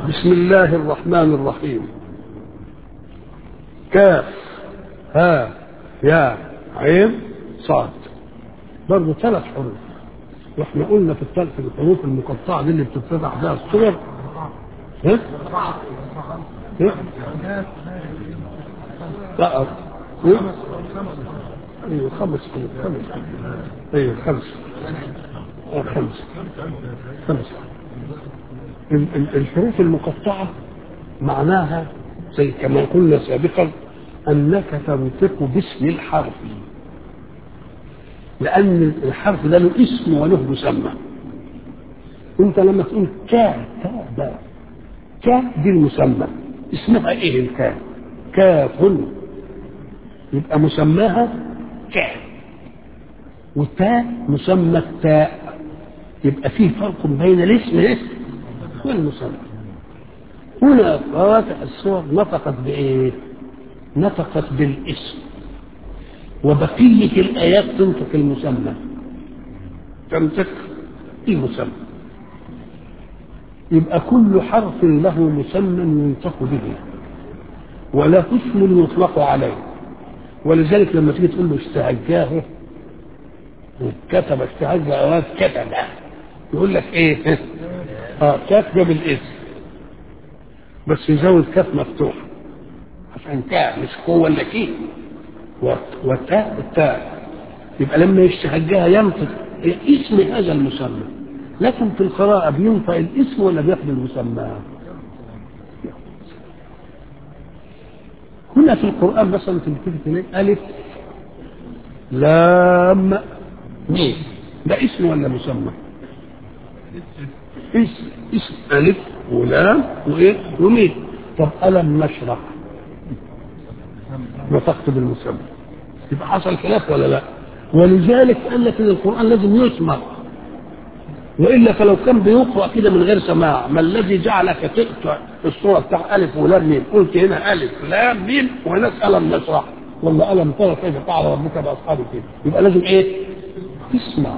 بسم الله الرحمن الرحيم كاف ها يا عين صاد برضه ثلاث حروف واحنا قلنا في الثلاث الحروف المقطعه دي اللي بتتفتح بها الصور ها؟ ها؟ لا ها؟ ايوه خمس حروف خمس ايوه خمس آه، خمس خمس ال- ال- الحروف المقطعة معناها زي كما قلنا سابقا أنك تنطق باسم الحرف لأن الحرف ده له اسم وله مسمى أنت لما تقول كا كا دا كا دي المسمى اسمها إيه الكا كاف يبقى مسماها كا والتاء مسمى التاء يبقى فيه فرق بين الاسم الاسم والمسمى هنا فواتح الصور نطقت بايه نطقت بالاسم وبقية الآيات تنطق المسمى تنطق المسمى يبقى كل حرف له مسمى ينطق به ولا اسم يطلق عليه ولذلك لما تيجي تقول له استهجاه كتب استهجى اوقات كتب يقول لك ايه اه كاف جاب الاسم بس يزود كاف مفتوحه عشان كاف مش قوه ولا كي وتاء التاء يبقى لما يستهجاها ينطق اسم هذا المسمى لكن في القراءة بينطق الاسم ولا بياخد المسمى؟ هنا في القرآن مثلا تلتفت إليه ألف لام ميم ده اسم ولا مسمى؟ اسم اسم ألف ولام وإيه؟ وميم طب ألم نشرح نطقت بالمسمى يبقى حصل خلاف ولا لا؟ ولذلك قال لك ان القران لازم يسمع والا فلو كان بيقرا كده من غير سماع ما الذي جعلك تقطع الصوره بتاع الف ولام ميم قلت هنا الف لام ميم وهناك الم نشرح ولا الم ترى كيف فعل ربك باصحاب الفيل يبقى لازم ايه؟ تسمع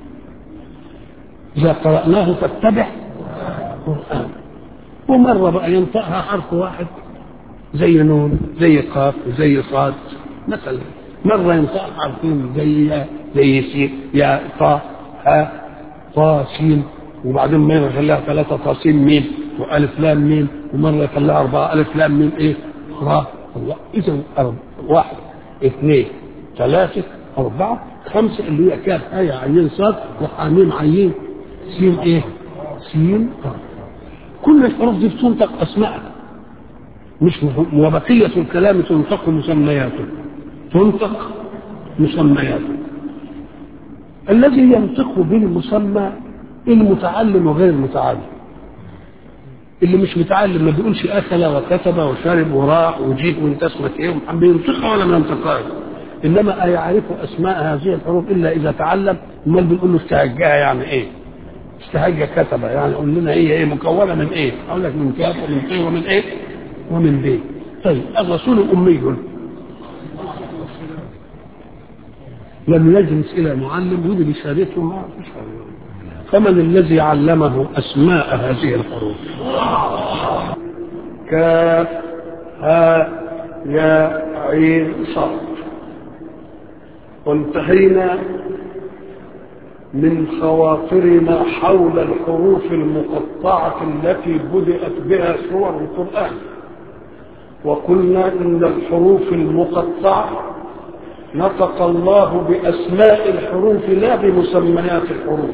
اذا قراناه فاتبع قران ومره بقى ينطقها حرف واحد زي نون زي قاف زي صاد مثلا مرة ينطق حرفين زي يا زي سين يا طا ها طا سين وبعدين مرة يخليها ثلاثة طا سين ميم وألف لام ميم ومرة يخليها أربعة ألف لام ميم إيه را الله إذا واحد اثنين ثلاثة أربعة خمسة اللي هي كاف آية عين صاد وحاميم عين سين إيه سين طا كل الحروف دي بتنطق أسماءها مش وبقية الكلام تنطق مسمياته تنطق مسمياته الذي ينطق بالمسمى المتعلم وغير المتعلم اللي مش متعلم ما بيقولش اكل وكتب وشرب وراح وجيء وانت اسمك ايه بينطقها ولا ما ينطقهاش انما يعرف اسماء هذه الحروف الا اذا تعلم امال بنقول له استهجاها يعني ايه؟ استهجى كتب يعني قول لنا هي ايه مكونه من ايه؟ اقول لك من كاف ومن ق ومن ايه؟ ومن بيه طيب الرسول أمي لم يجلس إلى معلم يدري شهادته ما فيش فمن الذي علمه أسماء هذه الحروف كاف ها يا عين صاد وانتهينا من خواطرنا حول الحروف المقطعة التي بدأت بها سور القرآن وقلنا ان الحروف المقطعه نطق الله باسماء الحروف لا بمسميات الحروف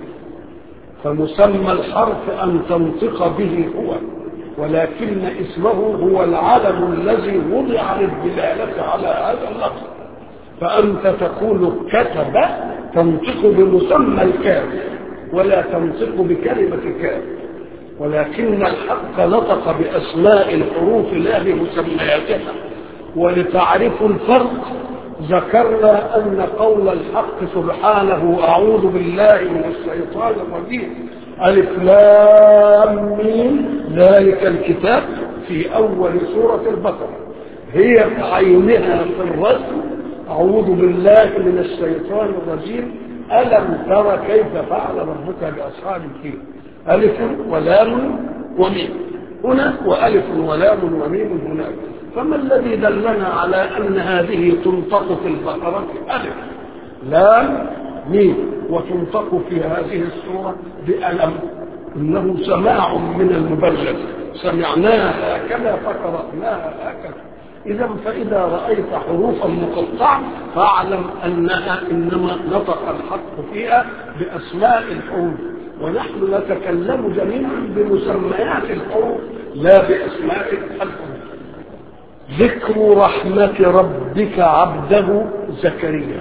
فمسمى الحرف ان تنطق به هو ولكن اسمه هو العلم الذي وضع للدلاله على هذا اللفظ فانت تقول كتب تنطق بمسمى الكاف ولا تنطق بكلمه كاف ولكن الحق نطق بأسماء الحروف لا بمسمياتها ولتعرفوا الفرق ذكرنا أن قول الحق سبحانه أعوذ بالله من الشيطان الرجيم ألف لام ميم ذلك الكتاب في أول سورة البقرة هي بعينها في الرسم أعوذ بالله من الشيطان الرجيم ألم تر كيف فعل ربك بأصحاب الفيل ألف ولام وميم هنا وألف ولام وميم هناك فما الذي دلنا على أن هذه تنطق في البقرة ألف لام ميم وتنطق في هذه السورة بألم إنه سماع من المبلغ سمعناها هكذا فقرأناها هكذا إذا فإذا رأيت حروفا مقطعة فاعلم أنها إنما نطق الحق فيها بأسماء الحروف ونحن نتكلم جميعا بمسميات الحروف لا بأسماء الحروف ذكر رحمة ربك عبده زكريا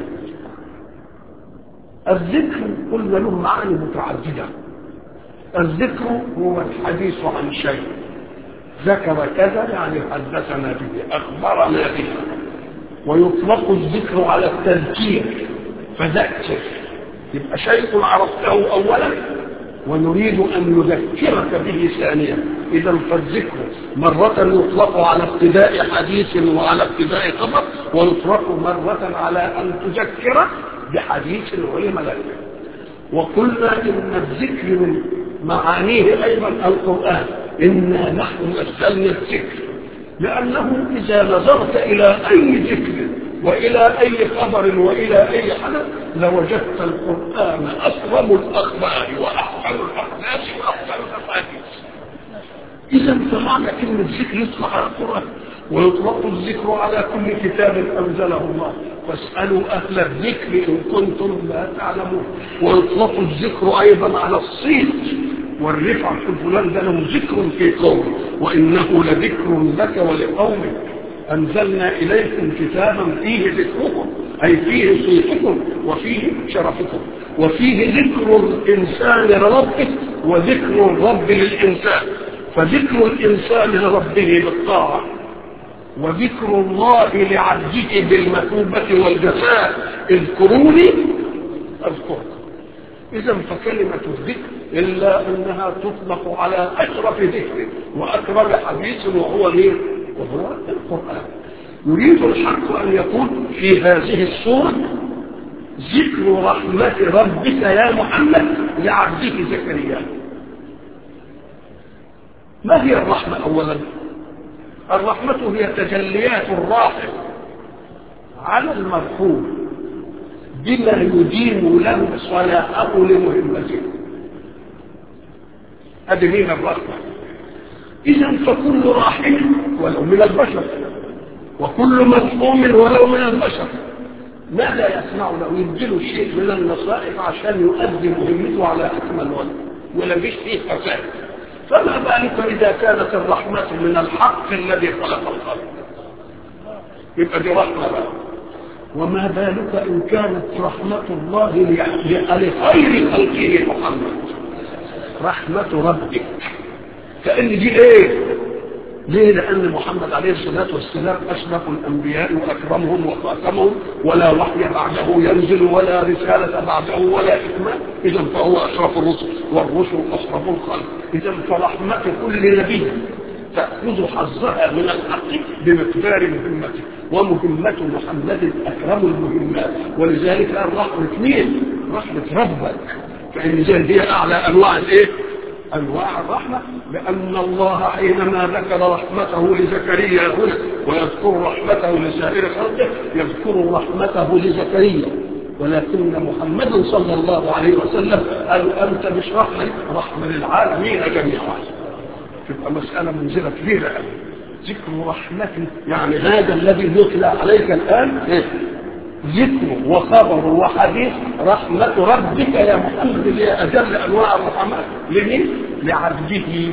الذكر قلنا له معاني متعددة الذكر هو الحديث عن شيء ذكر كذا يعني حدثنا به أخبرنا به ويطلق الذكر على التذكير فذكر يبقى شيء عرفته أولا ونريد أن نذكرك به ثانيا إذا فالذكر مرة يطلق على ابتداء حديث وعلى ابتداء خبر ويطلق مرة على أن تذكر بحديث علم لك وقلنا إن الذكر من معانيه أيضا القرآن إنا نحن نزلنا الذكر لأنه إذا نظرت إلى أي ذكر وإلى أي خبر وإلى أي حدث لوجدت القرآن أكرم الأخبار وأحسن الأحداث وأحسن الأحاديث إذا فمعنى كلمة ذكر يطلق على القرآن ويطلق الذكر على كل كتاب أنزله الله فاسألوا أهل الذكر إن كنتم لا تعلمون ويطلق الذكر أيضا على الصيت والرفع في فلان ده له ذكر في قومه وإنه لذكر لك ولقومك أنزلنا إليكم كتابا فيه ذكركم أي فيه صيتكم وفيه شرفكم وفيه ذكر الإنسان لربه وذكر الرب للإنسان فذكر الإنسان لربه بالطاعة وذكر الله لعبده بالمثوبة والجزاء اذكروني أذكركم إذا فكلمة الذكر إلا أنها تطلق على أشرف ذكر وأكرم حديث وهو مين؟ وهو القرآن يريد الحق أن يقول في هذه السورة ذكر رحمة ربك يا محمد لعبده زكريا ما هي الرحمة أولا الرحمة هي تجليات الراحم على المرحوم بما يدين له صلاحه لمهمته هذه مين الرحمة إذا فكل راحم ولو من البشر وكل مرحوم ولو من البشر ماذا يصنع له يديله شيء من النصائح عشان يؤدي مهمته على أكمل وجه ولا فيش فيه فساد فما بالك إذا كانت الرحمة من الحق الذي خلق الخلق يبقى دي رحمة بقى وما بالك إن كانت رحمة الله لخير خلقه محمد رحمة ربك كأن دي ايه ليه لأن محمد عليه الصلاة والسلام أشرف الأنبياء وأكرمهم وخاتمهم ولا وحي بعده ينزل ولا رسالة بعده ولا إكمال إذا فهو أشرف الرسل والرسل أشرف الخلق إذا فرحمة كل نبي تأخذ حظها من الحق بمقدار مهمته ومهمة محمد أكرم المهمات ولذلك الرحمة مين؟ رحمة ربك فإن هي أعلى أنواع الإيه؟ أنواع الرحمة لأن الله حينما ذكر رحمته لزكريا هنا ويذكر رحمته لسائر خلقه يذكر رحمته لزكريا ولكن محمد صلى الله عليه وسلم قال أنت مش رحمة رحمة للعالمين جميعا تبقى مسألة منزلة كبيرة قوي ذكر رحمة يعني هذا الذي يتلى عليك الآن ذكر وخبر وحديث رحمة ربك يا محمد اللي أجل أنواع الرحمات لمين؟ لعبده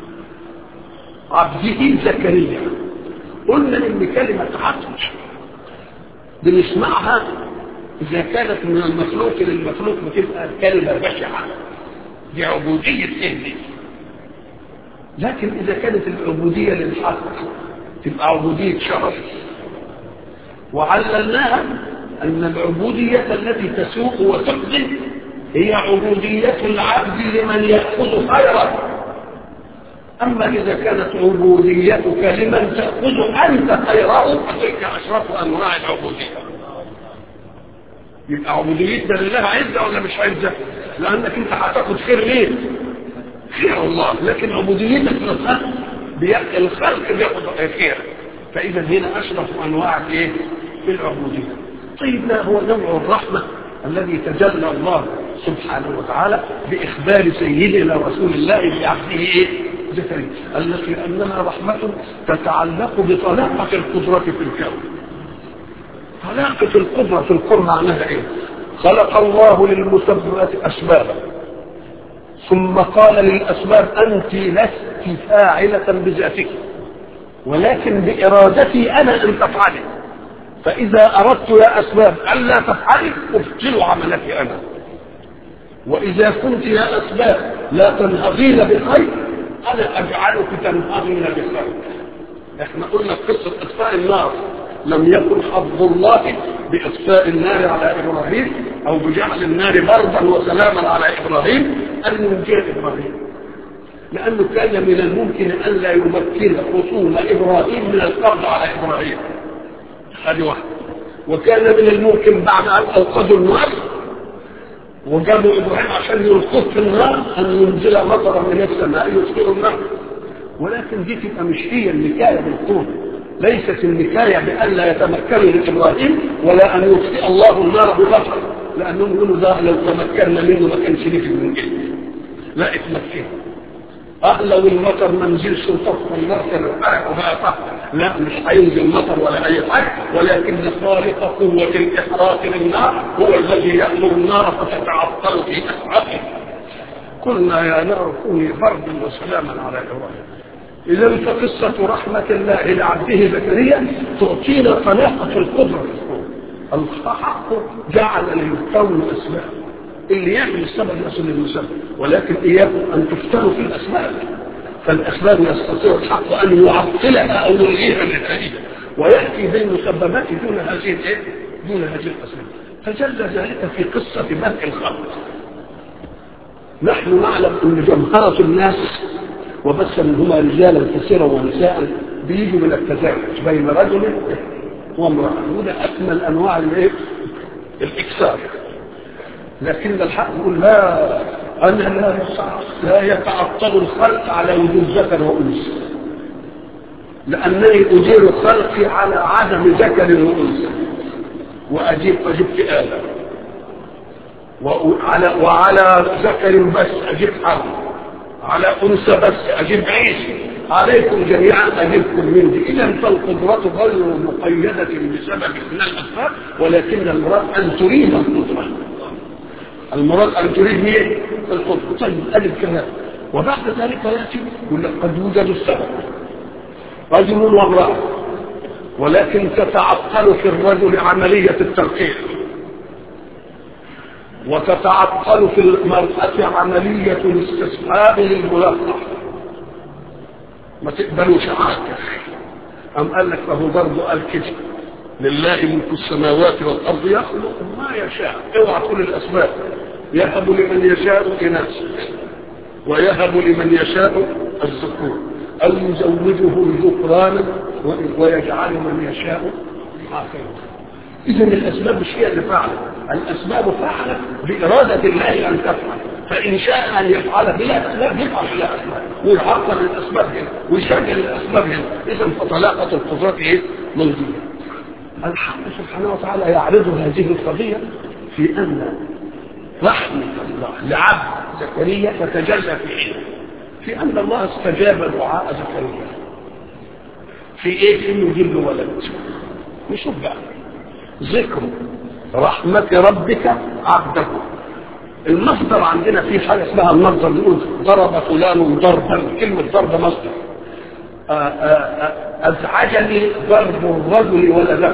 عبده زكريا قلنا إن كلمة عبد بنسمعها إذا كانت من المخلوق للمخلوق بتبقى كلمة بشعة دي عبودية إهلي لكن إذا كانت العبودية للحق تبقى عبودية شرف وعللناها أن العبودية التي تسوق وتقدم هي عبودية العبد لمن يأخذ خيرا أما إذا كانت عبوديتك لمن تأخذ أنت خيره فتلك أشرف أنواع العبودية يبقى عبوديتنا لله عزة ولا مش عزة؟ لأنك أنت هتاخد خير مين؟ خير الله لكن عبوديتك نفسها بيأتي الخلق بياخد خير فاذا هنا اشرف انواع الايه العبوديه طيب لا هو نوع الرحمه الذي تجلى الله سبحانه وتعالى باخبار سيدنا رسول الله بعبده ايه زكريا التي انها رحمه تتعلق بطلاقه القدره في الكون طلاقه القدره في الكون معناها ايه خلق الله للمسببات اسبابا ثم قال للاسباب انت لست فاعله بذاتك ولكن بارادتي انا ان تفعلي فاذا اردت يا اسباب الا تفعلي ابطل عملك انا واذا كنت يا اسباب لا تنهضين بخير انا اجعلك تنهضين بخير احنا قلنا في قصه اطفاء النار لم يكن حظ الله باطفاء النار على ابراهيم او بجعل النار بردا وسلاما على ابراهيم ان ينجي ابراهيم لانه كان من الممكن ان لا يمكن خصوم ابراهيم من القبض على ابراهيم هذه واحده وكان من الممكن بعد ان اوقدوا النار وجابوا ابراهيم عشان يلقوه في النار ان ينزل مطرا من السماء يسكر النار ولكن دي تبقى مش هي النكايه بالطول ليست النكايه بان لا يتمكنوا من ابراهيم ولا ان يطفئ الله النار ببشر لانهم يقولوا ده لو تمكنا منه ما كانش ليه من جد لا اتمكن اه لو المطر ما نزلش وطفى النار كان الحرق وبقى طفى لا مش هينزل مطر ولا اي حاجه ولكن خالق قوه الاحراق للنار هو الذي يامر النار فتتعطل في اسعافه قلنا يا نار كوني بردا وسلاما على ابراهيم اذا فقصه رحمه الله لعبده زكريا تعطينا طلاقه القدره الحق جعل للكون اسباب اللي يعمل السبب يصل للمسبب ولكن اياكم ان تفتنوا في الاسباب فالاسباب يستطيع الحق ان يعطلها او يلغيها للنتيجه وياتي بالمسببات دون هذه الايه؟ دون هذه الاسباب فجل ذلك في قصه بدء الخلق نحن نعلم ان جمهره الناس وبس منهما رجالا كثيرا ونساء بيجوا من التزاوج بين رجل وامراه وده اكمل انواع الايه؟ الاكثار لكن الحق يقول لا انا لا لا يتعطل الخلق على وجود ذكر وانثى لانني ادير خلقي على عدم ذكر وانثى واجيب فجبت اله وعلى وعلى ذكر بس اجيب حرب على انثى بس اجيب عيسى عليكم جميعا اجبكم من دي اذا فالقدرة غير مقيدة بسبب من الاسباب ولكن المراد ان تريد القدرة المراد ان تريد ايه؟ القدرة طيب ادي الكلام وبعد ذلك ياتي يقول لك قد يوجد السبب رجل وامرأة ولكن تتعطل في الرجل عملية التلقيح وتتعطل في المرأة عملية الاستصحاب للملقح ما تقبلوش حاجة أم قال لك فهو برضه قال كده لله ملك السماوات والأرض يخلق ما يشاء اوعى تقول الأسباب يهب لمن يشاء إناث ويهب لمن يشاء الذكور أو يزوجه ذكرانا ويجعل من يشاء عاقلا إذا الأسباب مش هي اللي فعلت الأسباب فعلت بإرادة الله أن تفعل فإن شاء أن يفعل بلا أسباب يفعل بلا أسباب ويعطل الأسباب هنا ويشغل الأسباب هنا إذا فطلاقة القدرات إيه؟ موجودة الحق سبحانه وتعالى يعرض هذه القضية في أن رحمة الله لعبد زكريا تتجلى في حين في أن الله استجاب دعاء زكريا في إيه؟ في إنه يجيب له ولد نشوف بقى ذكر رحمة ربك عبده المصدر عندنا في حاجة اسمها المصدر نقول ضرب فلان ضربا كلمة ضرب مصدر أزعجني ضرب الرجل ولده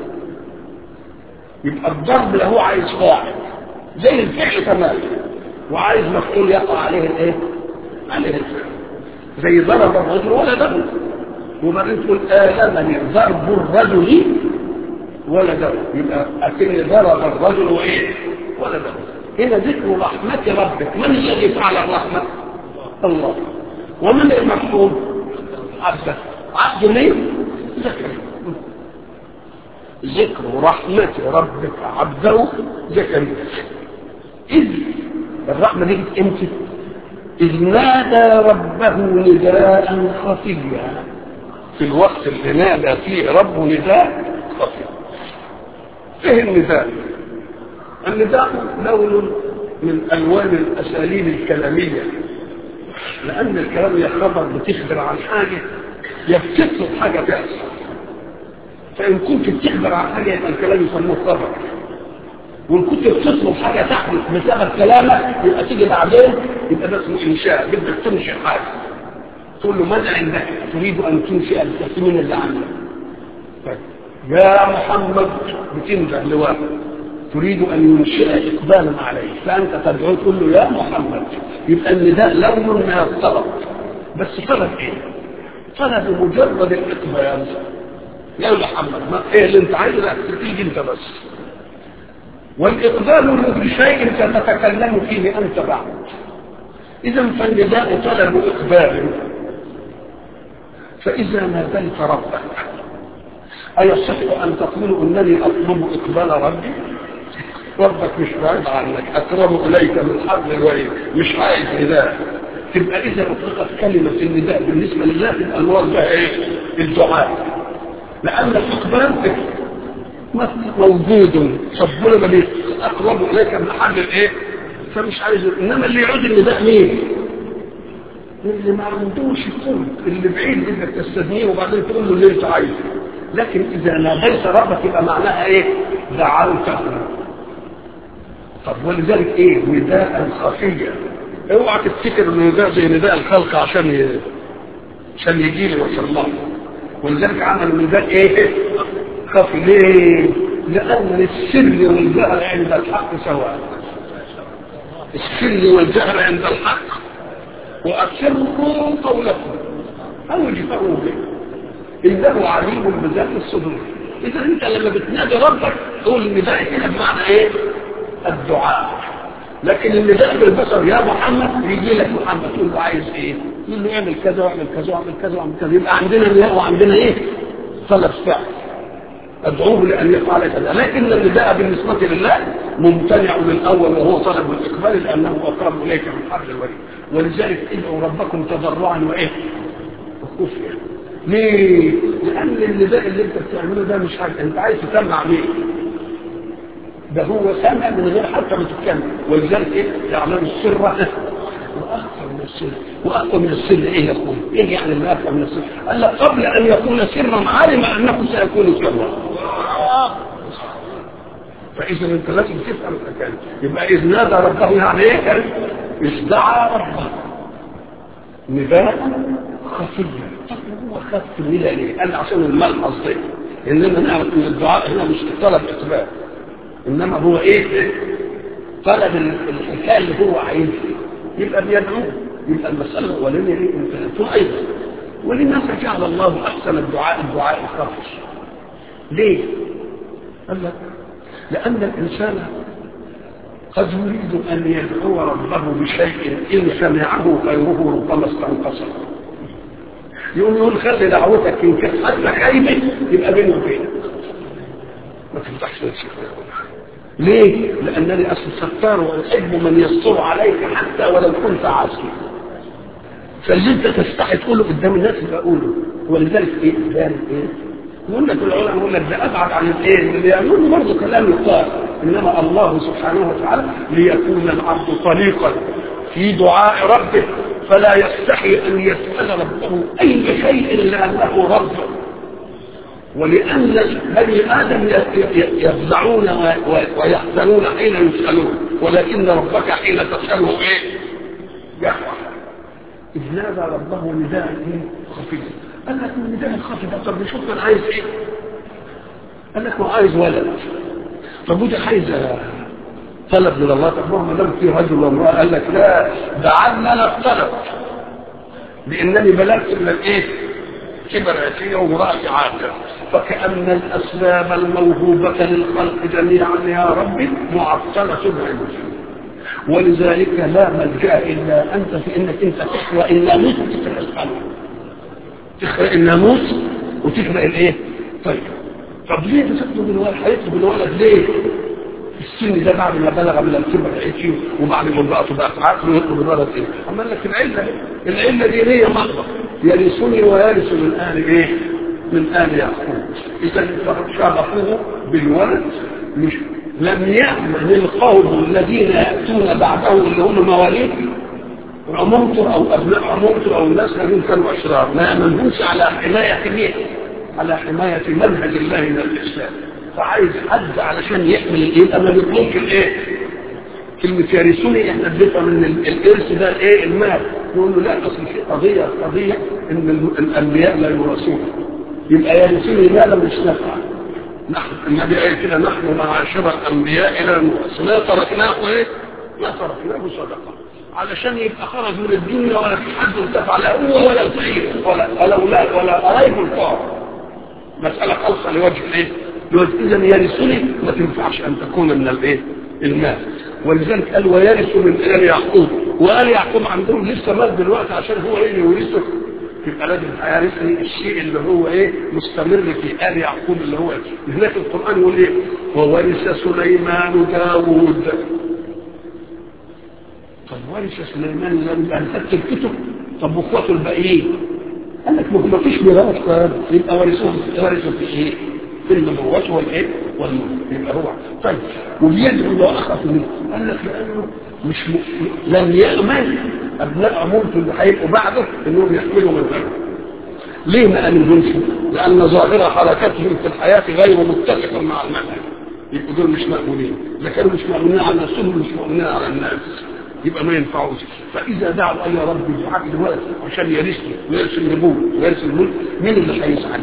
يبقى الضرب له عايز فاعل زي الفعل تمام وعايز مفعول يقع عليه الايه؟ عليه الفعل زي ضرب الرجل ولده وبعدين تقول آلمني ضرب الرجل ولده يبقى أكن ضرب الرجل وإيه ولده هنا ذكر رحمة ربك من الذي فعل الرحمة الله ومن المحكوم عبده عبد مين زكريا ذكر رحمة ربك عبده زكريا إذ الرحمة دي امتى إذ نادى ربه نداء خفيا في الوقت اللي نادى فيه ربه نداء خفي ايه النداء النداء لون من الوان الاساليب الكلاميه لان الكلام يا خبر بتخبر عن حاجه يا بتطلب حاجه تحصل فان كنت بتخبر عن حاجه يبقى الكلام يسموه خبر وان كنت بتطلب حاجه تحدث بسبب كلامك يبقى تيجي بعدين يبقى ده اسمه انشاء بدك تنشئ حاجه تقول له ماذا عندك تريد ان تنشئ التسمين اللي عندك طيب. يا محمد بتنده لواحد تريد ان ينشئ اقبالا عليه فانت تدعوه تقول له يا محمد يبقى النداء لون من الطلب بس طلب ايه؟ طلب مجرد الاقبال يا محمد ما ايه اللي انت عايزه لا تيجي انت بس والاقبال بشيء تتكلم فيه انت بعد اذا فالنداء طلب اقبال فاذا ناديت ربك أيصح أن تقول إنني أطلب إقبال ربي ربك مش بعيد عنك أقرب إليك من حبل الوريد مش عايز نداء تبقى إذا أطلقت كلمة النداء بالنسبة لله تبقى المراد بها إيه؟ الدعاء لأن الإقبال موجود ربنا أقرب إليك من حبل الإيه؟ فمش عايز إنما اللي يعود النداء مين؟ اللي ما عندوش قوة اللي بعيد بدك تستثنيه وبعدين تقول له اللي انت عايزه لكن اذا ناديت ربك يبقى معناها ايه دعوته طب ولذلك ايه نداء خفيا اوعى تفتكر ان نداء زي نداء الخلق عشان ي... عشان يجي لي ويصلح ولذلك عمل النداء ايه خفي ليه لان السر والجهل عند الحق سواء السر والجهل عند الحق وأسروا قولكم أو اجفروا به إنه عليم بذات الصدور إذا أنت لما بتنادي ربك تقول النداء هنا بمعنى إيه؟ الدعاء لكن النداء بالبشر يا محمد يجي لك محمد تقول له عايز إيه؟ يقول له اعمل كذا واعمل كذا واعمل كذا واعمل كذا يبقى عندنا نداء وعندنا إيه؟ طلب فعل ادعوه لان يفعل كذا لكن النداء بالنسبه لله ممتنع من اول وهو طلب الاقبال لانه اقرب اليك من حبل الوريد ولذلك ادعوا ربكم تضرعا وايه؟ وخفيا ليه؟ لان النداء اللي انت بتعمله ده مش حاجه انت عايز تسمع مين؟ ده هو سامع من غير حتى ما تتكلم ولذلك ايه؟ يعلم السر واخفى من السر واخفى من السر ايه يا اخوي؟ ايه يعني اللي اخفى من السر؟ قال لك قبل ان يكون سرا علم انه سيكون سرا فاذا انت لازم تفهم الحكايه يبقى اذ نادى ربه يعني ايه؟ اذ دعا ربه نداء خفيا طب هو خف النداء ليه؟ قال عشان الملحظ ده اننا نعرف ان الدعاء هنا مش طلب اثبات انما هو ايه؟ طلب الحكايه اللي هو عايزها يبقى بيدعوه يبقى المساله الاولانيه دي انتهت ايضا ولماذا جعل الله احسن الدعاء الدعاء الخفي؟ ليه؟ قال لك لأن الإنسان قد يريد أن يدعو ربه بشيء إن سمعه غيره ربما استنقصه يقول يقول خلي دعوتك إن كانت حتى خايبة يبقى بيني وبينك ما تفتحش نفسك ليه؟ لأنني أصل ستار وأحب من يستر عليك حتى ولو كنت عاصي فاللي أنت تستحي تقوله قدام الناس يبقى قوله ولذلك إيه؟ ذلك إيه؟ يقول لك العلماء يقول لك ده ابعد عن الايه اللي يقول برضه كلام يقال انما الله سبحانه وتعالى ليكون العبد طليقا في دعاء ربه فلا يستحي ان يسال ربه اي شيء لانه رب ولان بني ادم يفزعون ويحزنون حين يسالون ولكن ربك حين تساله ايه؟ يفرح اذ نادى ربه نداء خفيف قال لك النداء الخفي ده طب نشوف انا عايز ايه؟ قال لك هو عايز ولد طب وده عايز طلب من الله طب ما دام في رجل وامراه قال لك لا ده عنا الطلب لانني بلغت من الايه؟ كبر عتيه وامرأتي عاقر فكأن الأسباب الموهوبة للخلق جميعا يا ربي معطلة عنده ولذلك لا ملجأ إلا أنت في إنك أنت تخلق الناموس وتخلق الخلق تخلق الناموس وتخلق الإيه؟ طيب طب ليه بتطلب الولد؟ هيطلب الولد ليه؟ السن ده بعد ما بلغ من الكبر عيشي وبعد ما امرأته بقت عقل يطلب الولد ايه؟ اما لك العله العله دينيه محضه يرثني ويرث من اهل ايه؟ من ال يعقوب اذا شغفوه بالولد مش لم يأمن القوم الذين يأتون بعده اللي هم مواليد عمومته او ابناء عمومته او الناس الذين كانوا اشرار ما يأمنهمش على حماية مين؟ على حماية منهج الله من الاسلام فعايز حد علشان يحمل الايه ما بيطلبش الايه كلمة يرثوني احنا بنفهم ان الارث ده الايه المال نقول له لا اصل في قضية قضية ان الانبياء لا يورثون يبقى يرثوني مالا مش نفع نحن النبي قال كده نحن معاشر الانبياء لا نورث ما تركناه ايه ما تركناه صدقه علشان يبقى خرج من الدنيا ولا في حد انتفع لا هو ولا الفقير ولا ولا اولاد ولا قرايب الفقراء مساله خالصه لوجه ايه؟ لوجه اذا يرثني ما تنفعش ان تكون من الايه؟ المال ولذلك قال ويرث من ال يعقوب وال يعقوب عندهم لسه مال دلوقتي عشان هو ايه يورثه يبقى لازم هيعرفني الشيء اللي هو ايه مستمر في ال يعقوب اللي هو هناك القران يقول ايه وورث سليمان داوود طب ورث سليمان لما انت الكتب طب واخواته الباقيين قال لك ما فيش ميراث يبقى ورثوهم ورثوا في ايه؟ في النبوات والايه؟ والملك يبقى هو طيب واليد اللي اخذ منه قال لك لانه مش م... لم يامن ابناء عمومته اللي هيبقوا بعده انهم يحملوا من غيره ليه ما امنهمش؟ لان ظاهر حركتهم في الحياه غير متفقه مع المنهج يبقوا دول مش مامونين اذا كانوا مش مامونين على نفسهم مش مامونين على الناس يبقى ما ينفعوش فاذا دعوا اي رب يجعل الولد عشان يرثني ويرث النبوه ويرث الملك مين اللي هيسعى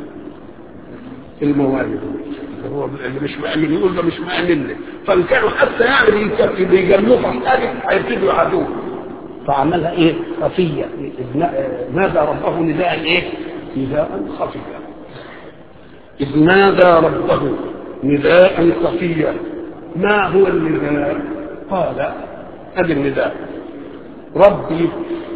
الموالد هو اللي مش مأمن يقول ده مش مأمن لي فان كانوا حتى يعني بيجمعوا حاجه هيبتدوا يعادوه فعملها ايه خفيه نادى ربه نداء ايه نداء خفيا اذ نادى ربه نداء خفيا ما هو النداء قال ادي النداء ربي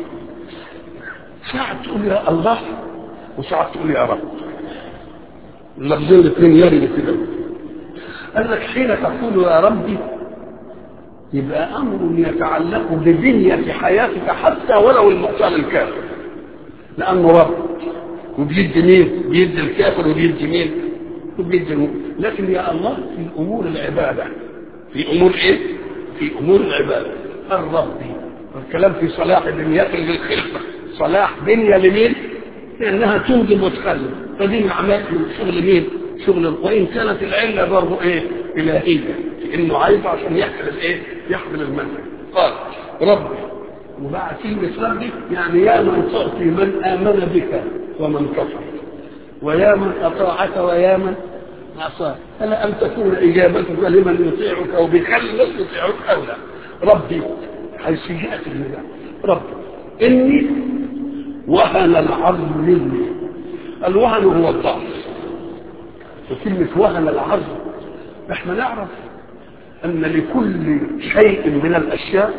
ساعة تقول يا الله وساعة تقول يا رب اللفظين الاثنين يرد كده قال لك حين تقول يا ربي يبقى امر يتعلق ببنية حياتك حتى ولو المقتال الكافر لانه رب وبيدي مين؟ بيدي الكافر وبيدي مين؟ وبيدي المؤمن لكن يا الله في امور العباده في امور ايه؟ في امور العباده الرب الكلام في صلاح بنيات للخلفه صلاح بنيه لمين؟ لانها توجب وتخلف فدي معمات من شغل مين؟ شغل وان كانت العله برضه ايه؟ الهيه انه عايز عشان يحمل ايه؟ يحمل المنهج قال ربي وبعد كلمة ربي يعني يا من تعطي من آمن بك ومن كفر ويا من أطاعك ويا من عصاك فلا أن تكون إجابتك لمن يطيعك أو بخل الناس يطيعك أو لا ربي حيث جاءت النداء ربي إني وهن العظم مني الوهن هو الضعف وكلمة وهن العظم احنا نعرف أن لكل شيء من الأشياء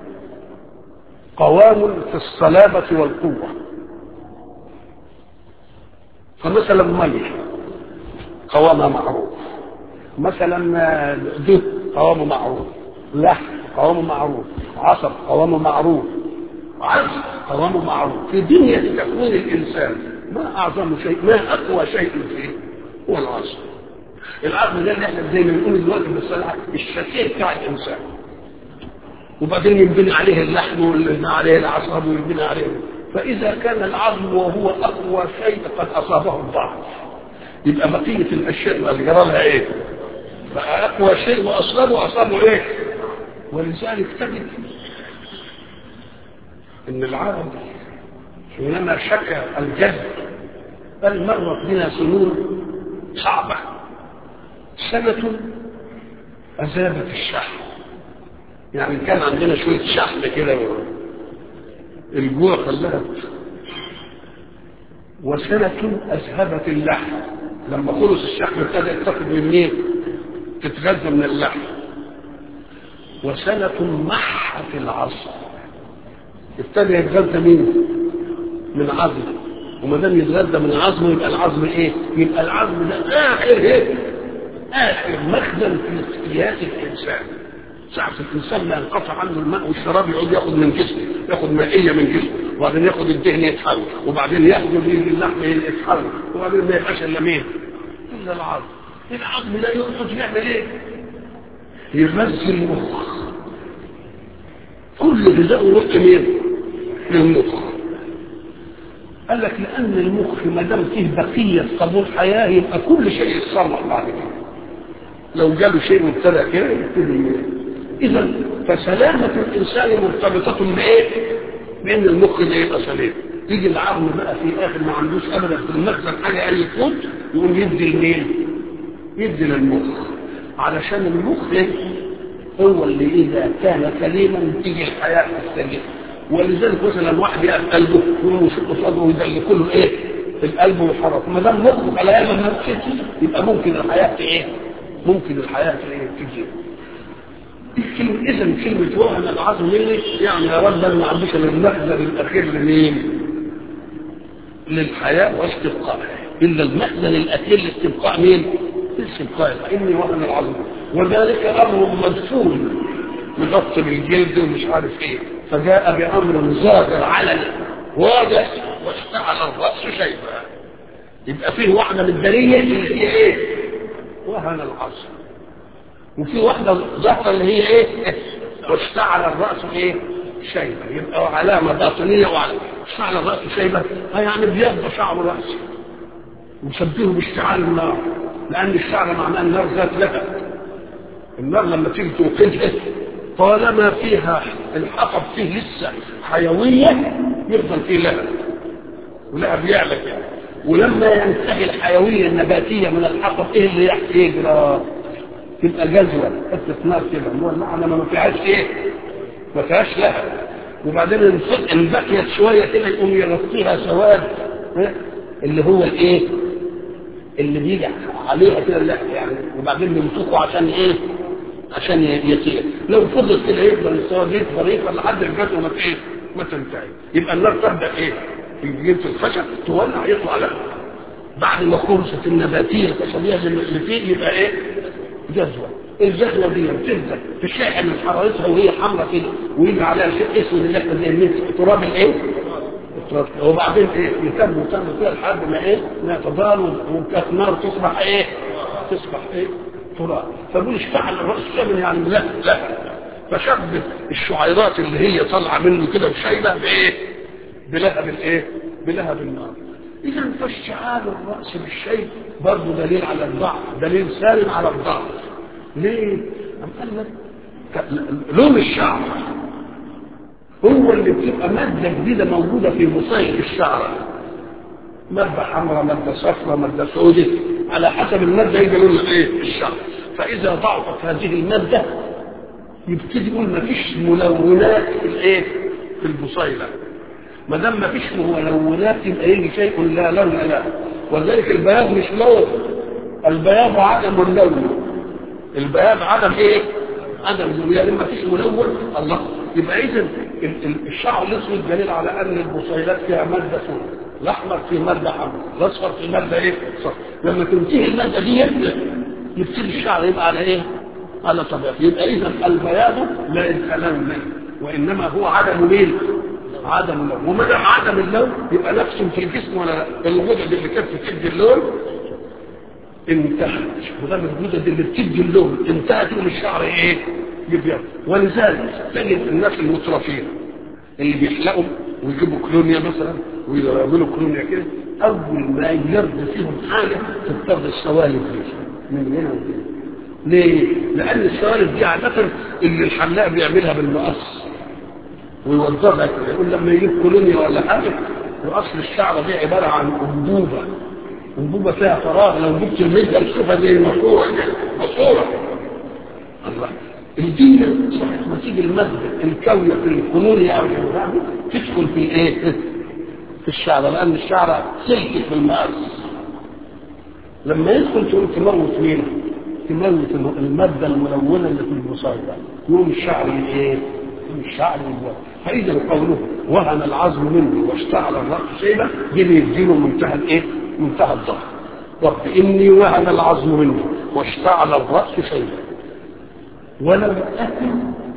قوام في الصلابة والقوة فمثلا مية قوامها معروف مثلا دب قوامه معروف لحم قوامه معروف عصب قوامه معروف عزم قوامه معروف في دنيا تكوين الإنسان ما أعظم شيء ما أقوى شيء فيه هو العصب العظم ده اللي احنا زي ما بنقول دلوقتي بالصلاة الشكل بتاع الإنسان وبعدين ينبني عليه اللحم وينبني عليه العصب وينبني عليه فإذا كان العظم وهو أقوى شيء قد أصابه الضعف يبقى بقية الأشياء اللي جرى لها إيه؟ بقى أقوى شيء وأصابه أصابه إيه؟ ولذلك تجد إن العرب حينما شكى الجد بل مرت بنا سنون صعبة سنة أذابت الشحم يعني كان عندنا شوية شحم كده الجوع خلاها وسنة أذهبت اللحم لما خلص الشحم ابتدأ تاخد من مين؟ تتغذى من اللحم وسنة محت العصر ابتدى يتغذى مين؟ من عظم وما دام يتغذى من عظمه يبقى العظم ايه؟ يبقى العظم ده اخر ايه؟ اخر مخزن في سياسه الانسان ساعة الإنسان ما ينقطع عنه الماء والشراب يقعد ياخد من جسمه ياخد مائية من جسمه وبعدين ياخد الدهن يتحرك وبعدين ياخد اللحم يتحرك وبعدين ما يبقاش إلا مين؟ إلا العظم العظم لا يقعد يعمل إيه؟ يغذي المخ كل غذاء يروح مين؟ للمخ قال لك لأن المخ ما دام فيه بقية قبول حياة يبقى كل شيء يتصرف بعد كده لو جاله شيء مبتدأ كده يبتدي اذا فسلامة الانسان مرتبطة بايه؟ بان المخ ده يبقى سليم يجي العظم بقى في اخر ما عندوش ابدا في المخزن حاجه اي فوت يقوم يدي لمين؟ يدي للمخ علشان المخ هو اللي اذا كان سليما تيجي الحياه السليمه ولذلك مثلا واحد يقف قلبه يقوم يشق صدره ويدل كله ايه؟ القلب والحركه ما دام مخه على ايام ما يبقى ممكن الحياه ايه؟ ممكن الحياه ايه؟ تجي كلمة إذا كلمة وهن العظم مني يعني يا رب أنا ما عنديش إلا المخزن الأخير لمين؟ للحياة واستبقائها إلا المخزن الأخير لاستبقاء مين؟ لاستبقائها إني وهن العظم وذلك أمر مدفون مغطي بالجلد ومش عارف إيه فجاء بأمر ظاهر علني واضح واشتعل الرأس شيبا يبقى فيه واحدة من الدلية اللي هي إيه؟ وهن العظم وفي واحدة ظهر اللي هي ايه واشتعل الرأس ايه شيبة يبقى علامة باطنية وعلامة اشتعل الرأس شيبة يعني بيض شعر رأسه وشبهه باشتعال النار لأن الشعر معناه النار ذات لهب النار لما تيجي توقدها طالما فيها الحطب فيه لسه حيوية يفضل فيه لهب ولهب يعلى يعني ولما ينتهي الحيوية النباتية من الحطب ايه اللي يحكي يجرى تبقى جزوة حتة نار كده هو المعنى ما فيهاش ايه ما فيهاش لها وبعدين ان بقيت شوية كده يقوم يغطيها سواد اللي هو الايه اللي بيجي عليها كده لا يعني وبعدين يمسكوا عشان ايه عشان يطير لو فضل كده يفضل السواد يكبر يكبر لحد الجزوة ما ايه ما تنتهي يبقى النار تبدا ايه يجيب الخشب تولع يطلع لها بعد ما خلصت النباتيه الخشبيه اللي فيه يبقى ايه جزوة الجزوة دي بتبدأ تشحن من حرارتها وهي حمراء كده ويجي عليها شيء اسود اللي احنا زي الميت تراب الايه؟ التراب وبعدين ايه يتم وتم فيها لحد ما ايه؟ ما تضال وكانت نار تصبح ايه؟ تصبح ايه؟ تراب فبقول اشتعل الراس شبه يعني لا لا فشبه الشعيرات اللي هي طالعه منه كده وشايله بايه؟ بلهب الايه؟ بلهب النار اذا فاشتعال الراس بالشيء برضه دليل على الضعف دليل سالم على الضعف ليه أم قال لك لون الشعر هو اللي بتبقى مادة جديدة موجودة في مصايد الشعر مادة حمراء مادة صفراء مادة سوداء على حسب المادة يجي لون ايه الشعر فإذا ضعفت هذه المادة يبتدي يقول ما فيش ملونات في الايه في البصيلة ما دام ما فيش ملونات يبقى يجي شيء لا لون له ولذلك البياض مش لون البياض عدم اللون البياض عدم ايه عدم اللون يعني ما فيش ملون الله يبقى اذا الشعر الاسود دليل على ان البصيلات فيها ماده سوداء الاحمر فيه ماده حمراء الاصفر فيه ماده ايه صفر لما تنتهي الماده دي يبتدي الشعر يبقى على ايه على طبيعته يبقى اذا البياض لا لون وانما هو عدم ميل عدم اللون وما دام عدم اللون يبقى نفس في الجسم ولا الغدد اللي كانت بتدي اللون انتهت ما دام الغدد اللي بتدي اللون انتهت يقوم الشعر ايه؟ يبيض ولذلك تجد الناس المترفين اللي بيحلقوا ويجيبوا كلونيا مثلا ويعملوا كلونيا كده اول ما يرد فيهم حاجه تضطر السوالف دي من هنا وهنا ليه؟ لان السوالف دي عاده اللي الحلاق بيعملها بالمقص ويوظفها كده يقول لما يجيب كولونيا ولا حاجه واصل الشعر دي عباره عن انبوبه انبوبه فيها فراغ لو جبت الميزه تشوفها زي الماسوره ماسوره الله الدين صحيح ما تيجي الماده الكاويه في الكولونيا او تدخل في ايه؟ في الشعر لان الشعر سلك في المقص لما يدخل تقول تموت مين؟ تموت الماده الملونه اللي في البصيره يقوم الشعر ايه؟ الشعر والوجه فاذا قوله وهن العظم مني واشتعل الراس شيبه دي بيديله منتهى الايه؟ منتهى الضغط رب اني وهن العظم مني واشتعل الرأس شيبا ولم أكن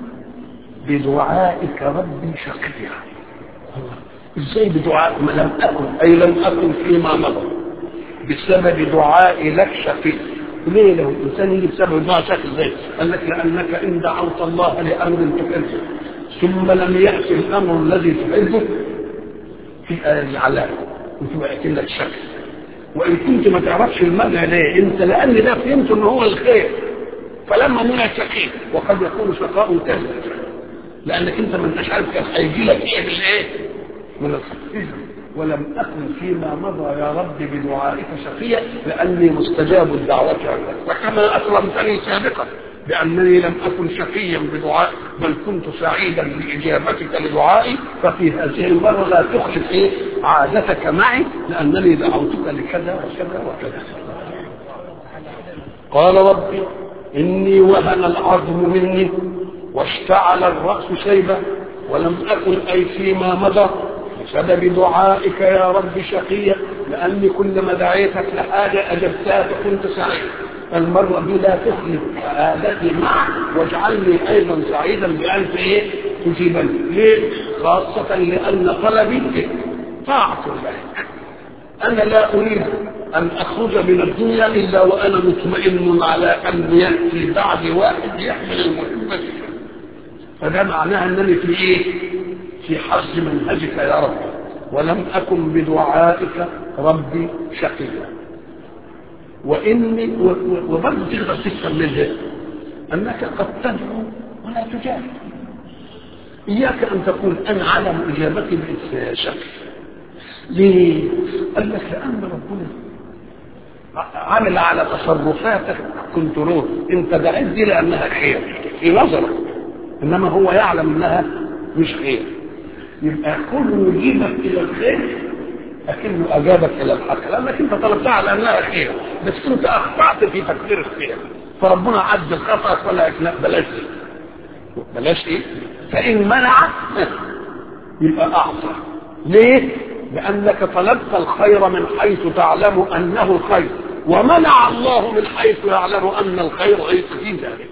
بدعائك ربي شقيا ازاي بدعاء ما لم أكن أي لم أكن فيما مضى بسبب دعائي لك شقي ليه لو الإنسان يجي بسبب دعاء شكل زي قال لك لأنك إن دعوت الله لأمر تحبه ثم لم يأتي الأمر الذي تحبه في العلامة وتبقى لك شكل وإن كنت ما تعرفش المنع ليه أنت لأن ده فهمت إن هو الخير فلما منع شقي وقد يكون شقاء كذا لأنك أنت ما انتش عارف كان هيجي لك إيه بالإيه من الخير ولم أكن فيما مضى يا رب بدعائك شقيا لأني مستجاب الدعوة عندك وكما أكرمتني سابقا بأنني لم أكن شقيا بدعاء بل كنت سعيدا بإجابتك لدعائي ففي هذه المرة لا تخلف إيه عادتك معي لأنني دعوتك لكذا وكذا وكذا قال ربي إني وهن العظم مني واشتعل الرأس شيبة ولم أكن أي فيما مضى بسبب دعائك يا رب شقيا لأني كلما دعيتك لحاجة أجبتها فكنت سعيد المرة دي لا تخلف عادتي معك واجعلني أيضا سعيدا بأن إيه تجيبني ليه؟ خاصة لأن طلبي طاعة الله أنا لا أريد أن أخرج من الدنيا إلا وأنا مطمئن على أن يأتي بعد واحد يحمل المحبة فده معناها أنني في إيه؟ في حظ منهجك يا رب ولم أكن بدعائك ربي شقيا وإني وبرضه تقدر تفهم منها أنك قد تدعو ولا تجاب إياك أن تقول أنا علم إجابتي بالشك ليه؟ قال لك لأن ربنا عمل على تصرفاتك كنترول انت دعيت دي لانها خير في نظرك انما هو يعلم انها مش خير يبقى كل يجيبك الى الخير لكنه اجابك الى الحق لانك انت طلبتها على انها خير بس انت اخطات في تقدير الخير فربنا عد خطأك ولا لا بلاش دي بلاش ايه فان منعك يبقى اعطى ليه لانك طلبت الخير من حيث تعلم انه الخير ومنع الله من حيث يعلم ان الخير ليس في ذلك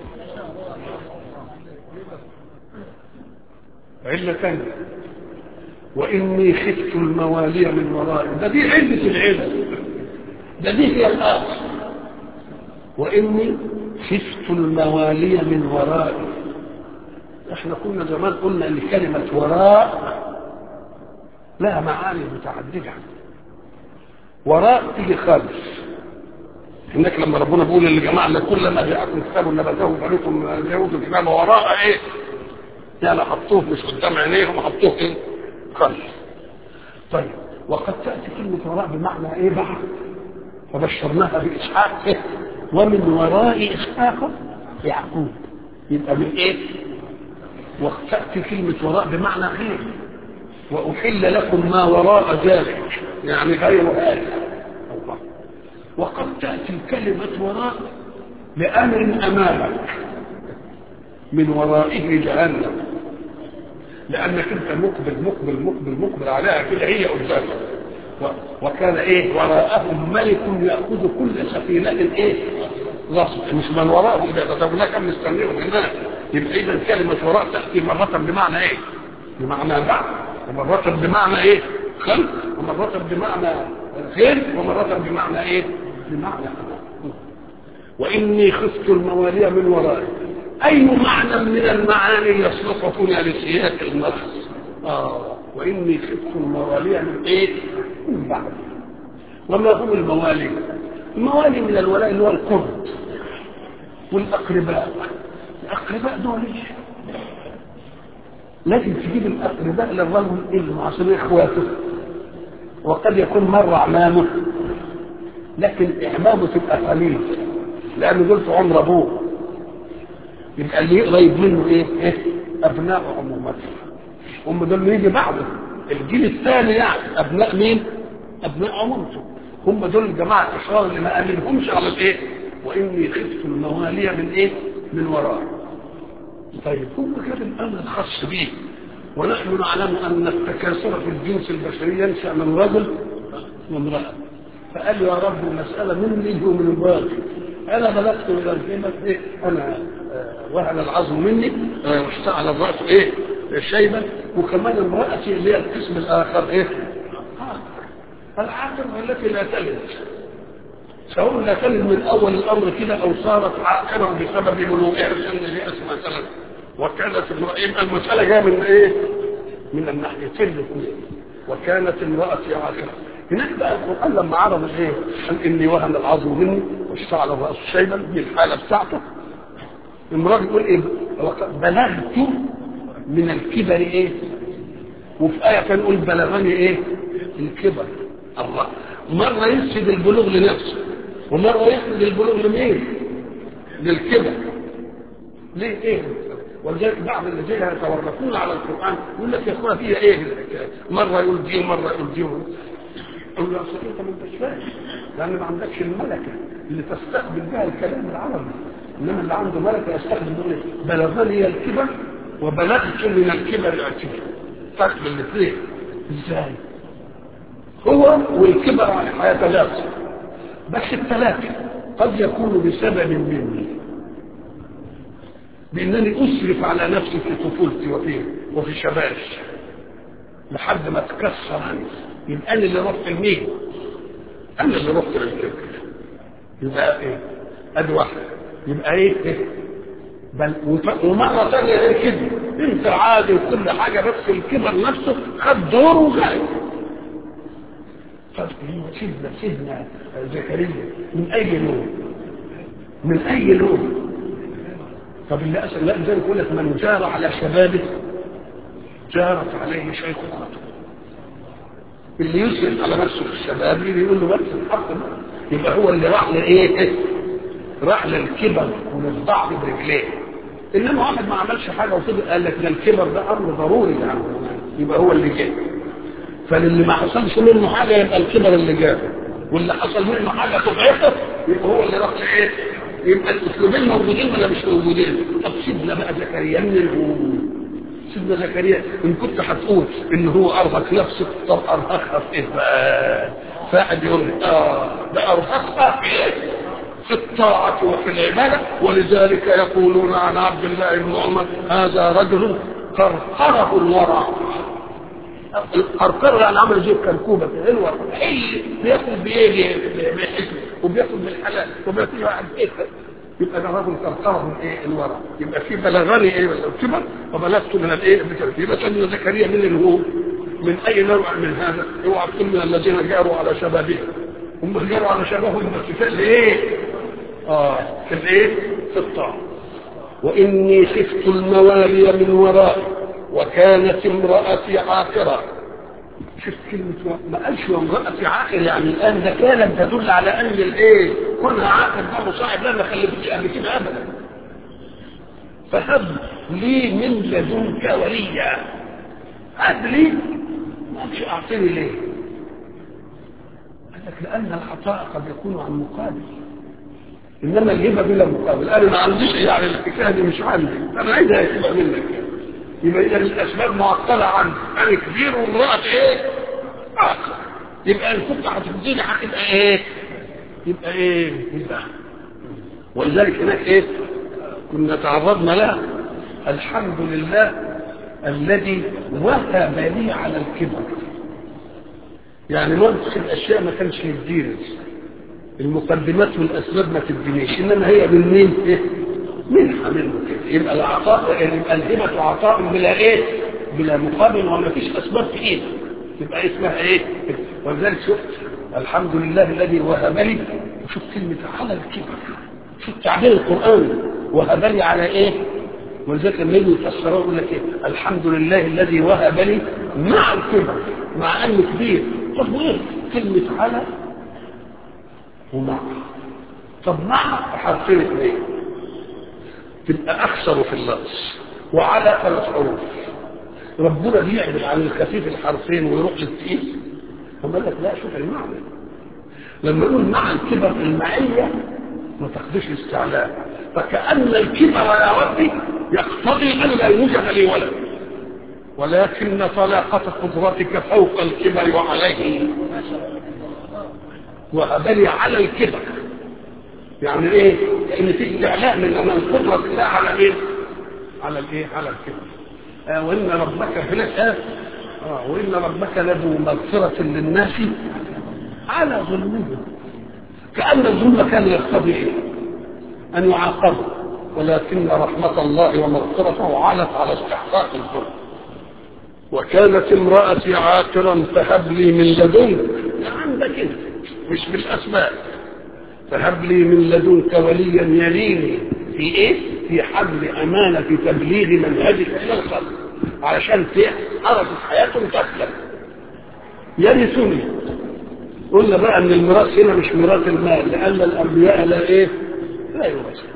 علة ثانية وإني خفت الموالي من ورائي ده دي علة العلم ده دي هي الآخر وإني خفت الموالي من ورائي احنا كنا زمان قلنا ان كلمة وراء لها معاني متعددة وراء تيجي خلف هناك لما ربنا بيقول للجماعة اللي كلما جاءكم كتاب نبذه فريق من اليهود الكتاب وراء ايه؟ يعني حطوه مش قدام عينيهم حطوه ايه؟ خلف طيب وقد تأتي كلمة وراء بمعنى ايه بقى؟ فبشرناها بإسحاق إيه؟ ومن وراء إسحاق يعقوب يبقى من ايه؟ وتأتي كلمة وراء بمعنى غير وأحل لكم ما وراء ذلك يعني غير هذا الله وقد تأتي كلمة وراء لأمر أمامك من ورائه جهنم لأنك أنت مقبل مقبل مقبل مقبل عليها كده هي قدامك وكان إيه وراءهم ملك يأخذ كل سفينة إيه غصب مش من وراءهم ده طب هناك مستنيهم هناك يبقى إذا كلمة وراء تأتي مرة بمعنى إيه؟ بمعنى بعد ومرة بمعنى ايه خلق ومرة بمعنى خير ومرة بمعنى ايه بمعنى واني خفت الموالي من ورائي اي معنى من المعاني يصلح هنا لسياق النص اه واني خفت الموالي من ايه من بعد وما هم الموالي الموالي من الولاء اللي هو القرب والاقرباء الاقرباء دول ايه لازم تجيب الاقرباء للرجل اللي عشان اخواته وقد يكون مر اعمامه لكن اعمامه تبقى قليل لان دول في عمر ابوه يبقى اللي قريب منه ايه؟ ايه؟ ابناء عمومته هم دول اللي يجي بعده الجيل الثاني يعني ابناء مين؟ ابناء عمومته هم دول الجماعه الاشرار اللي ما امنهمش على الايه؟ واني خفت الموالي من ايه؟ من ورائه طيب هو كان الامر الخاص به ونحن نعلم ان التكاثر في الجنس البشري ينشا من رجل وامراه فقال يا رب المساله مني ومن الباقي انا بلغت الى الكلمه ايه انا آه، وهن العظم مني آه، واشتعل الراس ايه شيبا وكمان امراتي اللي هي القسم الاخر ايه العاقل التي لا تلد سواء لا تلد من اول الامر كده او صارت عاقلا بسبب بلوغها سن الياس مثلا وكانت امرأة المسألة جاية من ايه؟ من الناحيتين الاثنين وكانت امرأتي عاقلة هناك بقى القرآن لما عرض ايه؟ قال اني وهن العظم مني واشتعل الرأس شيبا دي الحالة بتاعته المرأة يقول ايه؟ بلغت من الكبر ايه؟ وفي آية كان يقول بلغني ايه؟ الكبر الله مرة يسجد البلوغ لنفسه ومرة يسجد البلوغ لمين؟ للكبر ليه ايه؟ ولذلك بعض الذين يتورطون على القران يقول لك يا اخويا فيها ايه الحكايه؟ مره يقول دي ومره يقول دي اقول له اصل انت ما انتش فاهم لان ما عندكش الملكه اللي تستقبل بها الكلام العربي انما اللي عنده ملكه يستقبل بها بلغني الكبر وبلغت من الكبر الاعتبار فرق بين الاثنين ازاي؟ هو والكبر هيتلاقوا بس الثلاثه قد يكون بسبب مني بانني اسرف على نفسي في طفولتي وفي وفي شبابي لحد ما اتكسر عني يبقى انا اللي رحت لمين؟ انا اللي رحت للكبر يبقى ايه؟ ادي واحده يبقى ايه؟ إيه؟ بل ومره ثانيه غير كده انت عادي وكل حاجه بس الكبر نفسه خد دوره وغايب طب سيدنا سيدنا زكريا من اي لون؟ من اي لون؟ طب اللي أسأل لا ذلك يقول لك من جار على شبابه جارت عليه شيخ خطر اللي يسرف على نفسه في الشباب يقول له بس الحق يبقى هو اللي راح لايه؟ راح للكبر وللضعف برجليه انما واحد ما عملش حاجه وكده قال لك ده الكبر ده امر ضروري يعني يبقى هو اللي جه فاللي ما حصلش منه حاجه يبقى الكبر اللي جابه واللي حصل منه حاجه تضعفه يبقى هو اللي راح لايه؟ يبقى الاسلوبين موجودين ولا مش موجودين طب سيدنا بقى زكريا من الهول سيدنا زكريا ان كنت هتقول ان هو ارهق نفسه طب ارهقها في ايه بقى فقعد يقول اه ده ارهقها في ايه في الطاعة وفي العبادة ولذلك يقولون عن عبد الله بن عمر هذا رجل قرقره الورع القرقره يعني عمل زي الكركوبه كده الورع حل بياكل بايه بحكمه وبياكل بالحلال وبياكل واحد ايه يبقى ده راجل قرقره من ايه الورع يبقى في بلغني ايه الكبر وبلغت من الايه يبقى سيدنا زكريا من اللي هو من اي نوع من هذا اوعى تكون من الذين جاروا على شبابهم هم جاروا على شبابهم بس في الايه اه في الايه في الطاعه واني خفت الموالي من ورائي وكانت امرأتي عاقرة شوف كلمة ما قالش وامرأتي عاقر يعني الآن ده كانت تدل على أن الإيه كونها عاقر ده مصاحب لا ما خلفتش قبل كده أبدا فهب لي من لدنك وليا هب لي ما قالش أعطيني ليه قال لك لأن العطاء قد يكون عن مقابل إنما الهبة بلا مقابل أنا ما عنديش يعني الحكاية دي مش عندي أنا عايزها تبقى منك يعني. يبقى اذا الاسباب معطله عنه انا كبير وامراه ايه اخر يبقى ان كنت هتديني هتبقى ايه يبقى ايه يبقى ولذلك هناك ايه كنا تعرضنا لها الحمد لله الذي وهب لي على الكبر يعني منطق الاشياء ما كانش يديني المقدمات والاسباب ما تدينيش انما هي من مين ايه منحة منه كده يبقى العطاء يبقى الهبة عطاء بلا ايه؟ بلا مقابل وما فيش اسباب في ايده تبقى اسمها ايه؟ ولذلك شفت الحمد لله الذي وهب لي شوف كلمة على الكبر شوف تعبير القرآن وهب لي على ايه؟ ولذلك لما يجوا يفسروا يقول لك ايه؟ الحمد لله الذي وهب لي مع الكبر مع انه كبير طب وايه؟ كلمة على ومع طب مع حرفين اثنين تبقى اكثر في اللفظ وعلى ثلاث حروف ربنا بيعدل عن الخفيف الحرفين ويروح للتقيل فقال لك لا شوف المعنى لما يقول مع الكبر المعية ما تاخدش استعلاء فكأن الكبر يا ربي يقتضي أن لا يوجد لي ولد ولكن طلاقة قدرتك فوق الكبر وعليه وهبني على الكبر يعني ايه؟ ان في استعلاء من من قدره الله على ايه؟ على الايه؟ على الكلمه. آه وان ربك هناك آه آه وان ربك لذو مغفره للناس على ظلمهم. كان الظلم كان يقتضي ايه؟ ان يعاقبوا ولكن رحمه الله ومغفرته علت على استحقاق الظلم. وكانت امرأتي عاقرا فهب لي من لدنك عندك انت مش بالاسباب فهب لي من لدنك وليا يليني في ايه؟ في حمل امانه تبليغ منهجك الى الخلق علشان عرفت حياتهم تسلم يرثني قلنا بقى ان الميراث هنا مش ميراث المال لان الانبياء لا ايه؟ لا يورثون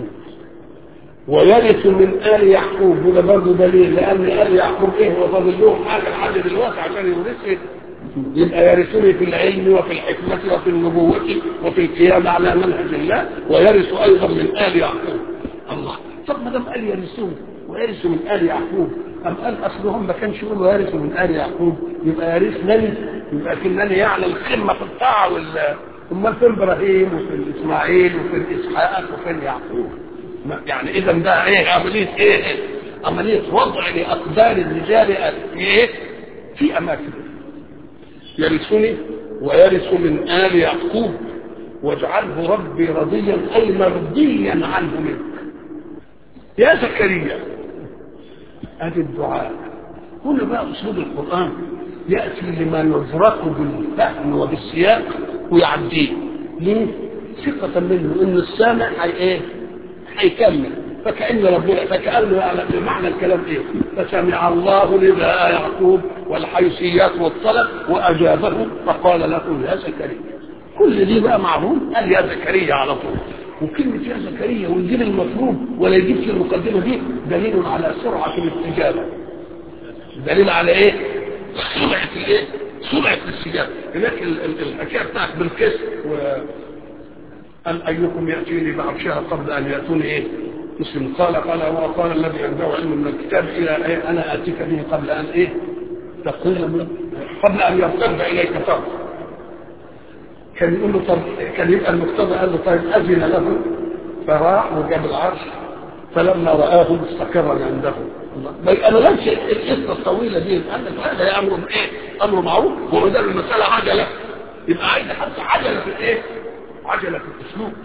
ويرث من ال يعقوب وده برضه دليل لان ال يعقوب ايه هو فاضل لهم حاجه لحد دلوقتي عشان يورثه يبقى يرثني في العلم وفي الحكمة وفي النبوة وفي القيام على منهج الله ويرث أيضا من آل يعقوب الله طب ما دام قال يرثون ويرث من آل يعقوب أم قال أصلهم ما كانش يقولوا يرث من آل يعقوب يبقى يرثني يبقى كنني يعني القمة في الطاعة وال أمال في إبراهيم وفي الإسماعيل وفي الإسحاق وفي يعقوب يعني إذا ده إيه عملية إيه عملية وضع لأقدار الرجال في إيه في أماكن يرثني ويرث من آل يعقوب واجعله ربي رضيا أي مرضيا عنه منك يا زكريا ادي الدعاء هنا بقى اسلوب القران ياتي لما يدرك بالفهم وبالسياق ويعديه ليه؟ ثقة منه ان السامع هي ايه؟ هيكمل فكأن ربنا فكأنه يعني بمعنى الكلام ايه؟ فسمع الله نداء يعقوب والحيثيات والطلب واجابه فقال له يا زكريا كل دي بقى معروف قال يا زكريا على طول وكلمة يا زكريا ويجيب المطلوب ولا يجيب في المقدمة دي دليل على سرعة الاستجابة دليل على ايه؟ سرعة الايه؟ سرعة الاستجابة هناك الحكاية بتاعت بالكسر و أن أيكم يأتيني بعرشها قبل أن يأتوني إيه؟ مسلم قال قال وقال الذي عنده علم من الكتاب إلى إيه؟ أنا آتيك به قبل أن إيه؟ تقول من قبل أن يرتد إليك طرف كان يقول له طب كان يبقى المقتضى قال له طيب أذن له فراح وجاب العرش فلما رآه استقر عنده بل انا لا القصه الطويله دي قال لك هذا امر ايه؟ امر معروف وما دام المساله عجله يبقى عايز حتى عجله في الايه؟ عجله في الاسلوب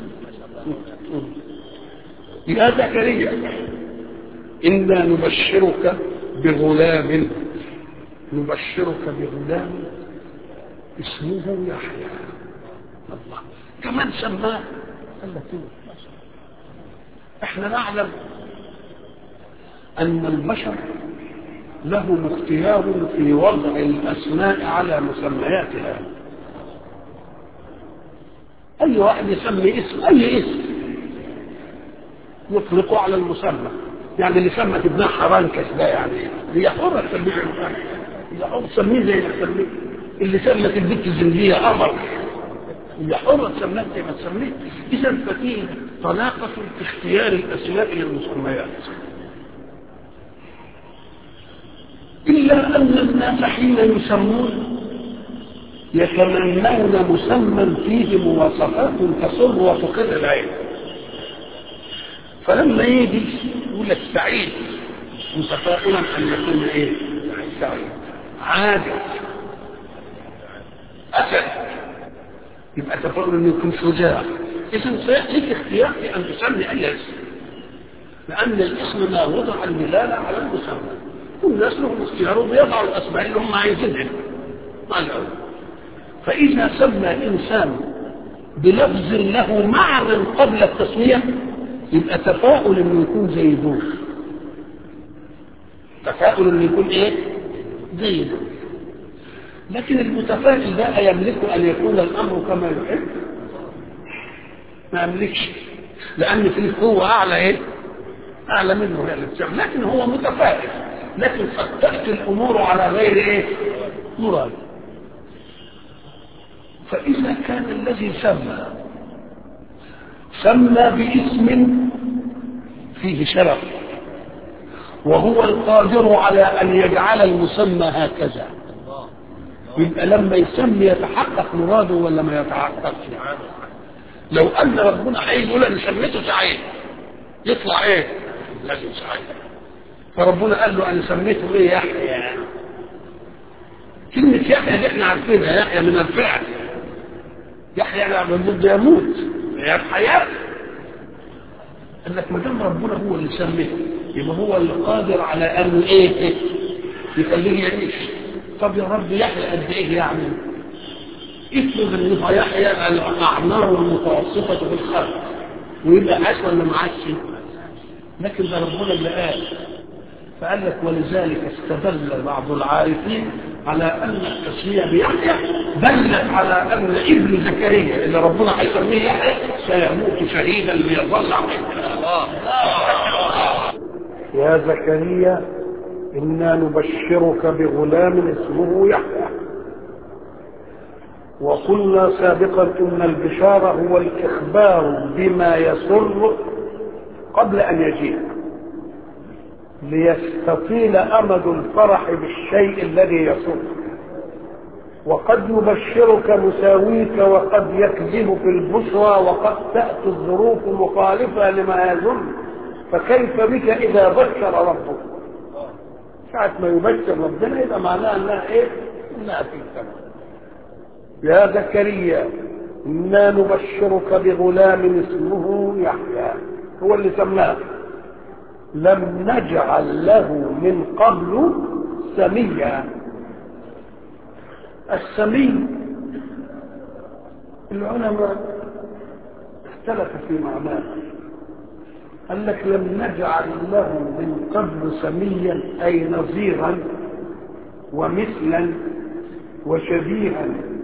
يا زكريا انا نبشرك بغلام نبشرك بغلام اسمه يحيى الله كمان سماه قال لك احنا نعلم ان البشر لهم اختيار في وضع الاسماء على مسمياتها اي واحد يسمي اسم اي اسم يطلقه على المسمى يعني اللي سمت ابنها حرنكش ده يعني هي حرة تسميه هي حرة تسميه زي ما تسميه اللي سمت البنت الزنجية قمر هي حرة تسميه زي ما تسميه اذا ففيه طلاقة في اختيار الاسماء للمسميات إلا أن الناس حين يسمون يتمنون مسمى فيه مواصفات تسر وتقر العين فلما يجي يقول لك سعيد متفائلا أن يكون إيه؟ سعيد عادل أسد يبقى تفائل أنه يكون شجاع إذا سيأتيك اختيار في أن تسمي أي اسم لأن الاسم ما وضع الدلالة على المسمى والناس لهم اختيار وبيضعوا الاسماء اللي هم عايزينها مع العلم فاذا سمى انسان بلفظ له معنى قبل التسميه يبقى تفاؤل انه يكون زي دول تفاؤل انه يكون ايه زي دول لكن المتفائل ده يملك ان يكون الامر كما يحب ما يملكش لان فيه قوه اعلى ايه اعلى منه هي اللي لكن هو متفائل لكن قد تأتي الأمور على غير إيه؟ مراد فإذا كان الذي سمى سمى باسم فيه شرف وهو القادر على أن يجعل المسمى هكذا يبقى لما يسمي يتحقق مراده ولا ما يتحققش لو ان ربنا هيقول انا سميته سعيد يطلع ايه لازم سعيد فربنا قال له انا سميته ايه يحيى كلمة يحيى دي احنا عارفينها يحيى من الفعل يحيى يعني من يموت هي حياة قال لك ما دام ربنا هو اللي سميه يبقى هو اللي قادر على ان ايه يخليه يعيش طب يا رب يحيى قد ايه يعني افرض ان يحيى الاعمار المتوسطه في الخلق ويبقى عاش ولا ما عاشش لكن ده ربنا اللي قال فقال لك ولذلك استدل بعض العارفين على ان التسميه بيحيى دلت على ان ابن زكريا اللي ربنا هيسميه يحيى سيموت شهيدا ليظل الله يا زكريا إنا نبشرك بغلام اسمه يحيى وقلنا سابقا إن البشارة هو الإخبار بما يسر قبل أن يجيء ليستطيل أمد الفرح بالشيء الذي يسر وقد يبشرك مساويك وقد يكذب في البشرى وقد تأتي الظروف مخالفة لما يظن فكيف بك إذا بشر ربك ساعة ما يبشر ربنا يبقى معناها انها ايه؟ انها في السماء. يا زكريا انا نبشرك بغلام اسمه يحيى هو اللي سماه لم نجعل له من قبل سميا السمي العلماء اختلف في معناه قال لك لم نجعل له من قبل سميا اي نظيرا ومثلا وشبيها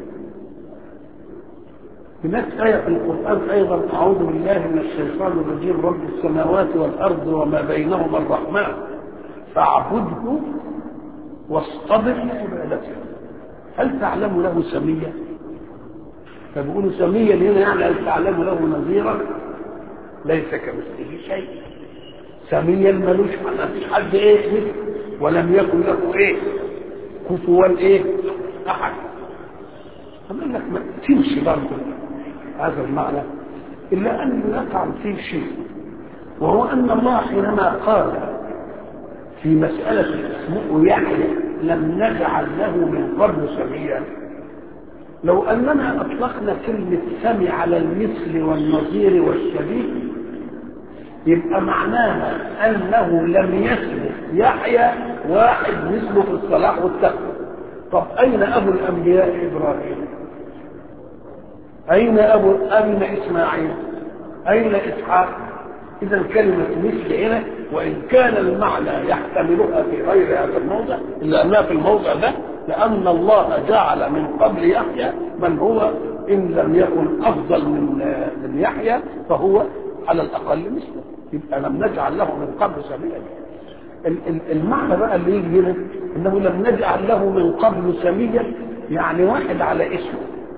هناك آية في القرآن أيضا أعوذ بالله من الشيطان الرجيم رب السماوات والأرض وما بينهما الرحمن فاعبده واصطبر لعبادته هل تعلم له سميا؟ فبيقولوا سميا هنا يعني هل تعلم له نظيرا؟ ليس كمثله شيء سميا ملوش ما فيش حد ايه مثل ولم يكن له ايه كفوا ايه احد قال لك ما تمشي برضه هذا المعنى الا ان يقع فيه شيء وهو ان الله حينما قال في مسألة اسمه يحيى لم نجعل له من قبل سميا لو أننا أطلقنا كلمة سمي على المثل والنظير والشبيه يبقى معناها أنه لم يسلك يحيى واحد مثله في الصلاح والتقوى طب أين أبو الأنبياء إبراهيم أين أبو أين إسماعيل أين إسحاق إذا كلمة مثل هنا وإن كان المعنى يحتملها في غير هذا الموضع إلا أنها في الموضع ده لأن الله جعل من قبل يحيى من هو إن لم يكن أفضل من من يحيى فهو على الأقل مثله يبقى لم نجعل له من قبل سبيلا المعنى بقى اللي يجي هنا انه لم نجعل له من قبل سميا يعني واحد على اسمه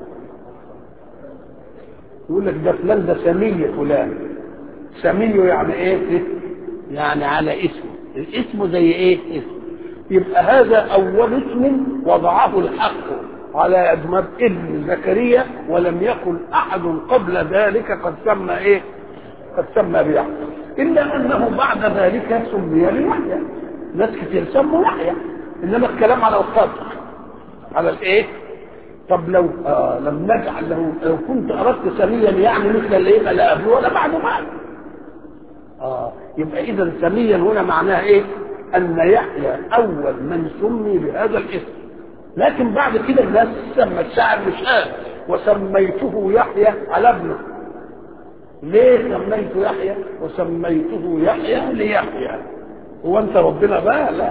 يقول لك ده فلان ده سمي فلان سمي يعني ايه يعني على اسمه الاسم زي ايه اسم يبقى هذا اول اسم وضعه الحق على ادماب ابن زكريا ولم يكن احد قبل ذلك قد سمى ايه قد سمى بيحيى الا انه بعد ذلك سمي ليحيى ناس كتير سموا يحيى انما الكلام على القدر على الايه طب لو آه لم نجعل له لو كنت اردت سميا يعني مثل اللي يبقى لا قبله ولا بعده بعد اه يبقى اذا سميا هنا معناها ايه ان يحيى اول من سمي بهذا الاسم لكن بعد كده الناس سمى الشاعر مش قال وسميته يحيى على ابنه ليه سميته يحيى وسميته يحيى ليحيى هو انت ربنا بقى لا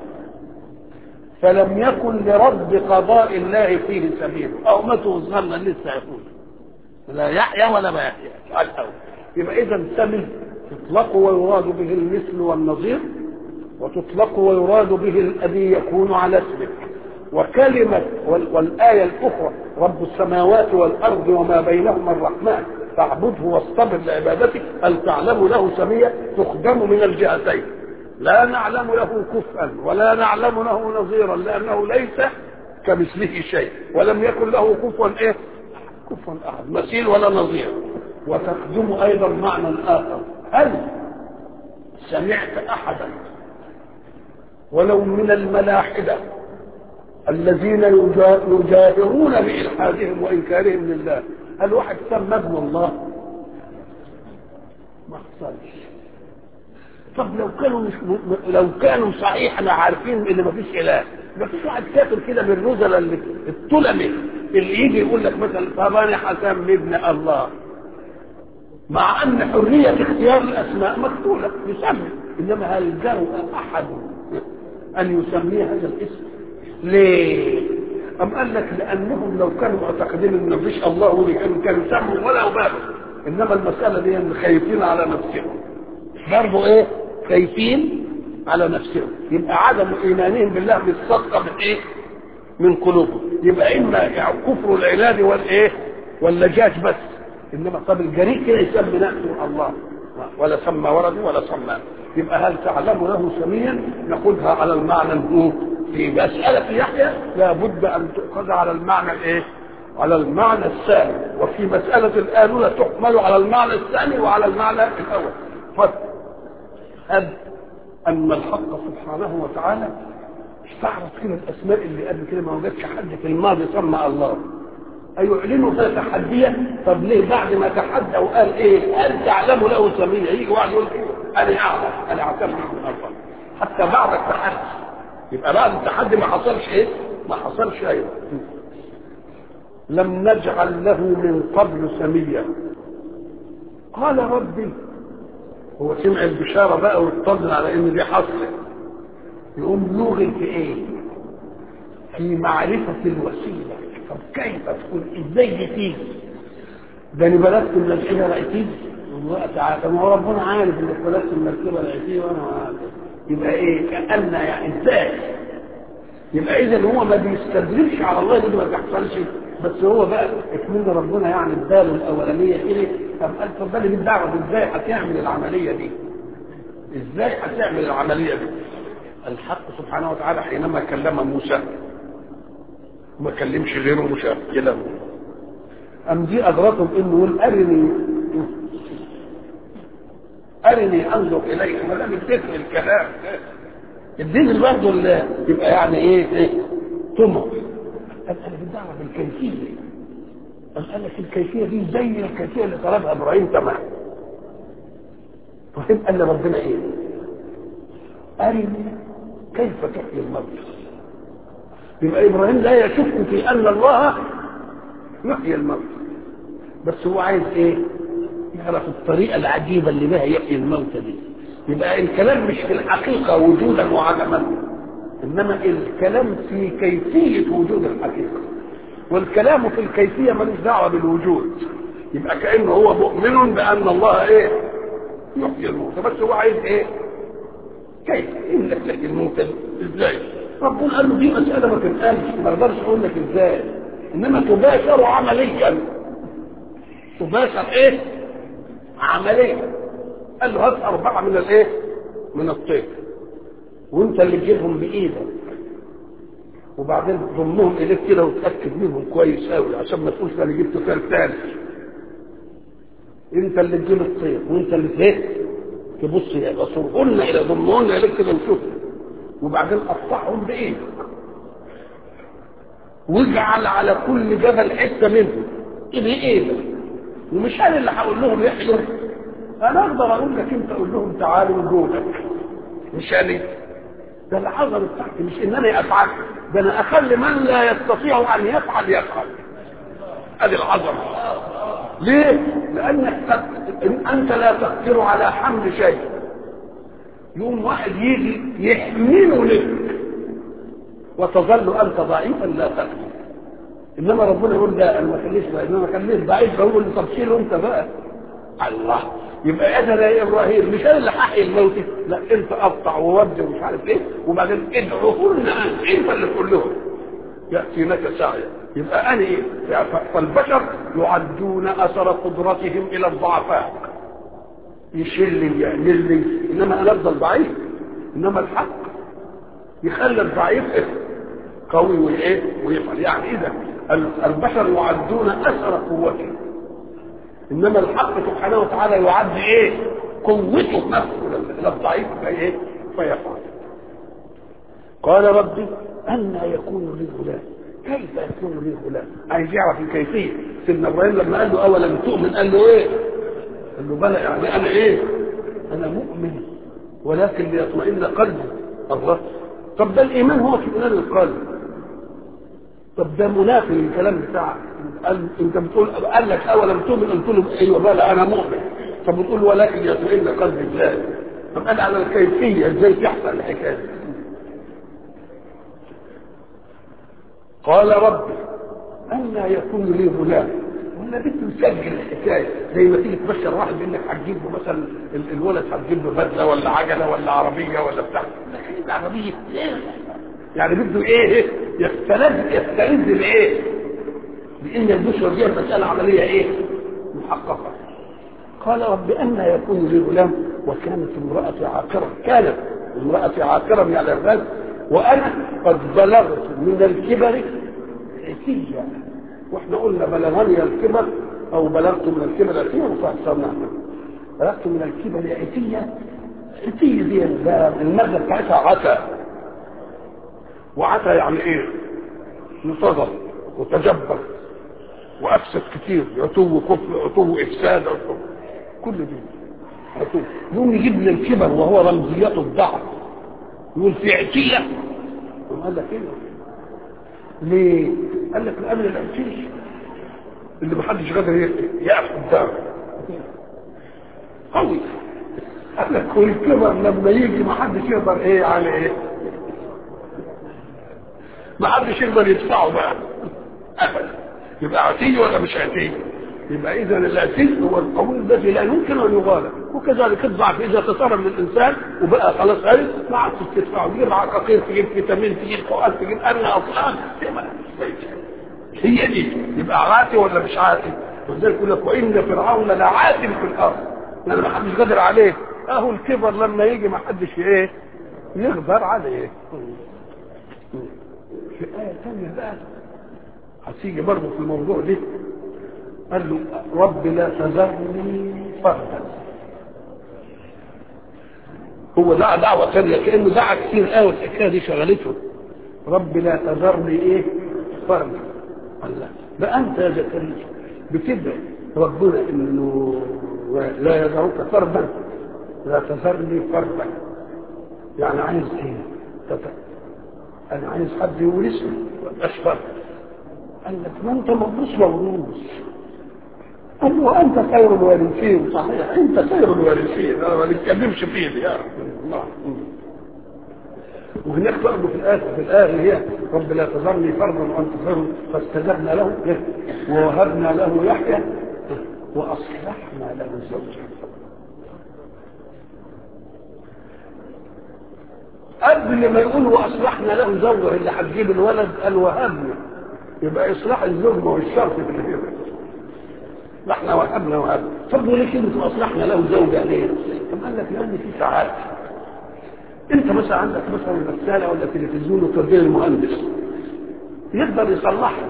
فلم يكن لرب قضاء الله فيه سبيل او ما توصلنا لسه يقول لا يحيى ولا ما يحيى الاول يبقى اذا سمي تطلق ويراد به المثل والنظير وتطلق ويراد به الذي يكون على اسمك وكلمة والآية الأخرى رب السماوات والأرض وما بينهما الرحمن فاعبده واصطبر لعبادته هل تعلم له سمية تخدم من الجهتين لا نعلم له كفءا ولا نعلم له نظيرا لأنه ليس كمثله شيء ولم يكن له كفوا ايه كفوا احد مثيل ولا نظير وتخدم ايضا معنى اخر هل سمعت احدا ولو من الملاحده الذين يجاهرون بإلحادهم وإنكارهم لله هل واحد سمى ابن الله ما حصلش طب لو كانوا مش م... لو كانوا صحيح عارفين ان مفيش اله ما فيش واحد كافر كده من الرذل اللي الطلمه اللي يجي يقول لك مثلا طب انا هسمي ابن الله مع ان حريه اختيار الاسماء مكتوله يسمي انما هل جرؤ احد ان يسميه هذا الاسم ليه؟ أم قال لك لأنهم لو كانوا معتقدين إن مفيش الله ولي كانوا كانوا سموا ولا أبالوا إنما المسألة دي إن خايفين على نفسهم برضه إيه؟ خايفين على نفسهم يبقى عدم إيمانهم بالله بالصدقة من إيه؟ من قلوبهم يبقى إما يعني كفر العناد والإيه؟ واللجاج بس إنما طب الجريء كده يسمي نفسه الله ولا سمى ولده ولا سمى يبقى هل تعلم له سميا ناخذها على المعنى الهو في مسألة يحيى لابد أن تؤخذ على المعنى الإيه؟ على المعنى الثاني وفي مسألة الآلولة تحمل على المعنى الثاني وعلى المعنى الأول فهب أن الحق سبحانه وتعالى استعرض كده الأسماء اللي قبل كده ما وجدش حد في الماضي سمى الله أيعلنوا فيها تحديا طب ليه بعد ما تحدى وقال إيه هل تعلم له سميا يجي واحد يقول أنا أعلم أنا أعتمد من الله حتى بعد التحدي يبقى بعد التحدي ما حصلش ايه ما حصلش ايه لم نجعل له من قبل سميا قال ربي هو سمع البشاره بقى واطمن على ان دي حصلت يقوم لغي في ايه في معرفه الوسيله طب كيف تكون ازاي تيجي ده انا بلغت المركبه لقيتيه والله تعالى ما هو ربنا عارف انك بلغت المركبه لقيتيه وانا عارف يبقى ايه كأن يعني ازاي يبقى اذا هو ما بيستدركش على الله دي ما بيحصلش بس هو بقى اكمل ربنا يعني اداله الاولانيه ايه طب قال طب بالي بالدعوه ازاي هتعمل العمليه دي ازاي هتعمل العمليه دي الحق سبحانه وتعالى حينما كلم موسى ما كلمش غيره موسى كلمه ام دي اغرتهم انه يقول ارني ارني انظر اليك ما دام اديتني الكلام اديني برضه اللي يبقى يعني ايه ايه طمع قال انا بالدعوه بالكيفيه قال لك الكيفيه دي زي الكيفيه اللي طلبها ابراهيم تمام ابراهيم قال لربنا ايه؟ ارني كيف تحيي الموت يبقى ابراهيم لا يشك في ان الله يحيي الموت بس هو عايز ايه؟ يعرف الطريقه العجيبه اللي بها يحيي الموتى دي يبقى الكلام مش في الحقيقه وجودا وعدما انما الكلام في كيفيه وجود الحقيقه والكلام في الكيفيه ملوش دعوه بالوجود يبقى كانه هو مؤمن بان الله ايه يحيي الموتى بس هو عايز ايه كيف انك تحيي الموتى ازاي ربنا قال له دي مساله ما تنقالش ما اقدرش اقول لك ازاي انما تباشر عمليا تباشر ايه عمليا قال له هات اربعه من الايه من الطير وانت اللي تجيبهم بايدك وبعدين تضمهم اليك كده وتاكد منهم كويس قوي عشان ما تقولش انا جبت طير ثاني انت اللي تجيب الطير وانت اللي ايه تبص يبقى صرهن الى ضمهن اليك كده وشوف وبعدين قطعهم بايدك واجعل على كل جبل حته منهم بايدك ومش انا اللي هقول لهم يحيوا انا اقدر اقول لك انت قول لهم تعالوا جودك مش انا ده العظمه بتاعتي مش ان انا افعل ده انا اخلي من لا يستطيع ان يفعل يفعل ادي العظمه ليه؟ لانك إن انت لا تقدر على حمل شيء يوم واحد يجي يحمله لك وتظل انت ضعيفا لا تقدر انما ربنا يقول لا انا ما خليش انما خليش ضعيف بقول له طب شيله انت بقى الله يبقى انا يا ابراهيم مش انا اللي هحيي الموت لا انت قطع وودي ومش عارف ايه وبعدين ادعوهن انت اللي تقول لهم ياتينك سعيا يبقى انا ايه فالبشر يعدون اثر قدرتهم الى الضعفاء يشيل لي يعمل لي انما انا افضل ضعيف انما الحق يخلي الضعيف قوي وايه ويفعل يعني اذا البشر يعدون اثر قوتهم انما الحق سبحانه وتعالى يعد ايه قوته نفسه للضعيف فايه فيفعل قال ربي أن يكون لي غلام كيف يكون لي غلام عايز يعرف الكيفية سيدنا إبراهيم لما قال له أولم تؤمن قال له إيه قال له بلى يعني أنا إيه أنا مؤمن ولكن ليطمئن قلبي الله طب ده الإيمان هو اطمئنان القلب طب ده منافي للكلام بتاعك قال انت بتقول قال لك اولم تؤمن قلت له ايوه بلى انا مؤمن طب بتقول ولكن يطمئن قلبي ازاي طب قال على الكيفيه ازاي تحصل الحكايه دي قال ربي أن يكون لي غلام ولا بنت مسجل الحكايه زي ما تيجي تبشر واحد بانك هتجيب له مثلا ال- الولد هتجيب له بدله ولا عجله ولا عربيه ولا بتاع لكن العربيه إيه؟ يعني بده ايه يستلذ يستلذ بايه؟ بان البشرى دي مساله عمليه ايه؟ محققه قال رب أن يكون لي غلام وكانت امرأتي عاقرة كانت امرأتي عاقرة من الأرباب وأنا قد بلغت من الكبر عتيا واحنا قلنا بلغني الكبر أو بلغت من الكبر عتيا وفسرنا بلغت من الكبر عتيا عتية دي المادة بتاعتها عتا وعتا يعني ايه؟ نتظر وتجبر وافسد كتير عتو كفر عتو افساد عتو كل دي عتو يقوم يجيب لي الكبر وهو رمزيته الضعف يقول في عتيه قال لك ايه ليه؟ قال لك لان العتيه اللي محدش قادر يقف قدامه قوي قال لك والكبر لما يجي محدش يقدر ايه على ايه محدش يقدر يدفعه بقى ابدا يبقى عتي ولا مش عتي يبقى اذا العتي هو القوي الذي لا يمكن ان يغالب وكذلك الضعف اذا تسرب من الانسان وبقى خلاص عرف ما عادش تدفعه تجيب عقاقير تجيب فيتامين تجيب حقن تجيب ارنب اطلال هي دي يبقى عاتي ولا مش عاتي ولذلك يقول لك وان فرعون لعاتي في الارض لان ما حدش قادر عليه اهو الكبر لما يجي ما حدش ايه يقدر عليه في آية ثانية بقى هتيجي برضه في الموضوع ده قال له رب لا تذرني فردا هو دعا دعوة ثانية كأنه دعا كتير قوي الحكاية دي شغلته رب لا تذرني ايه فردا الله ده انت يا زكريا بتدعي ربنا انه لا يذرك فردا لا تذرني فردا يعني عايز ايه تت- انا عايز حد يورثني اشفر قال لك ما انت مبروس موروث قال له وانت خير الوارثين صحيح انت خير الوارثين انا ما نتكلمش فيه دي يا الله وهناك برضه في الايه في الايه اللي هي رب لا تذرني فردا وانت خير فاستجبنا له ووهبنا له يحيى واصلحنا له زوجه قبل ما يقول واصلحنا له زوجه اللي هتجيب الولد قال وهبنا يبقى اصلاح الزوج ما هو الشرط في الهبه لا احنا وهبنا وهبنا طب وليه كلمه واصلحنا له زوجه ليه؟ طب قال لك لان في ساعات انت مثلا عندك مثلا غساله ولا تلفزيون وتوديه المهندس يقدر يصلحها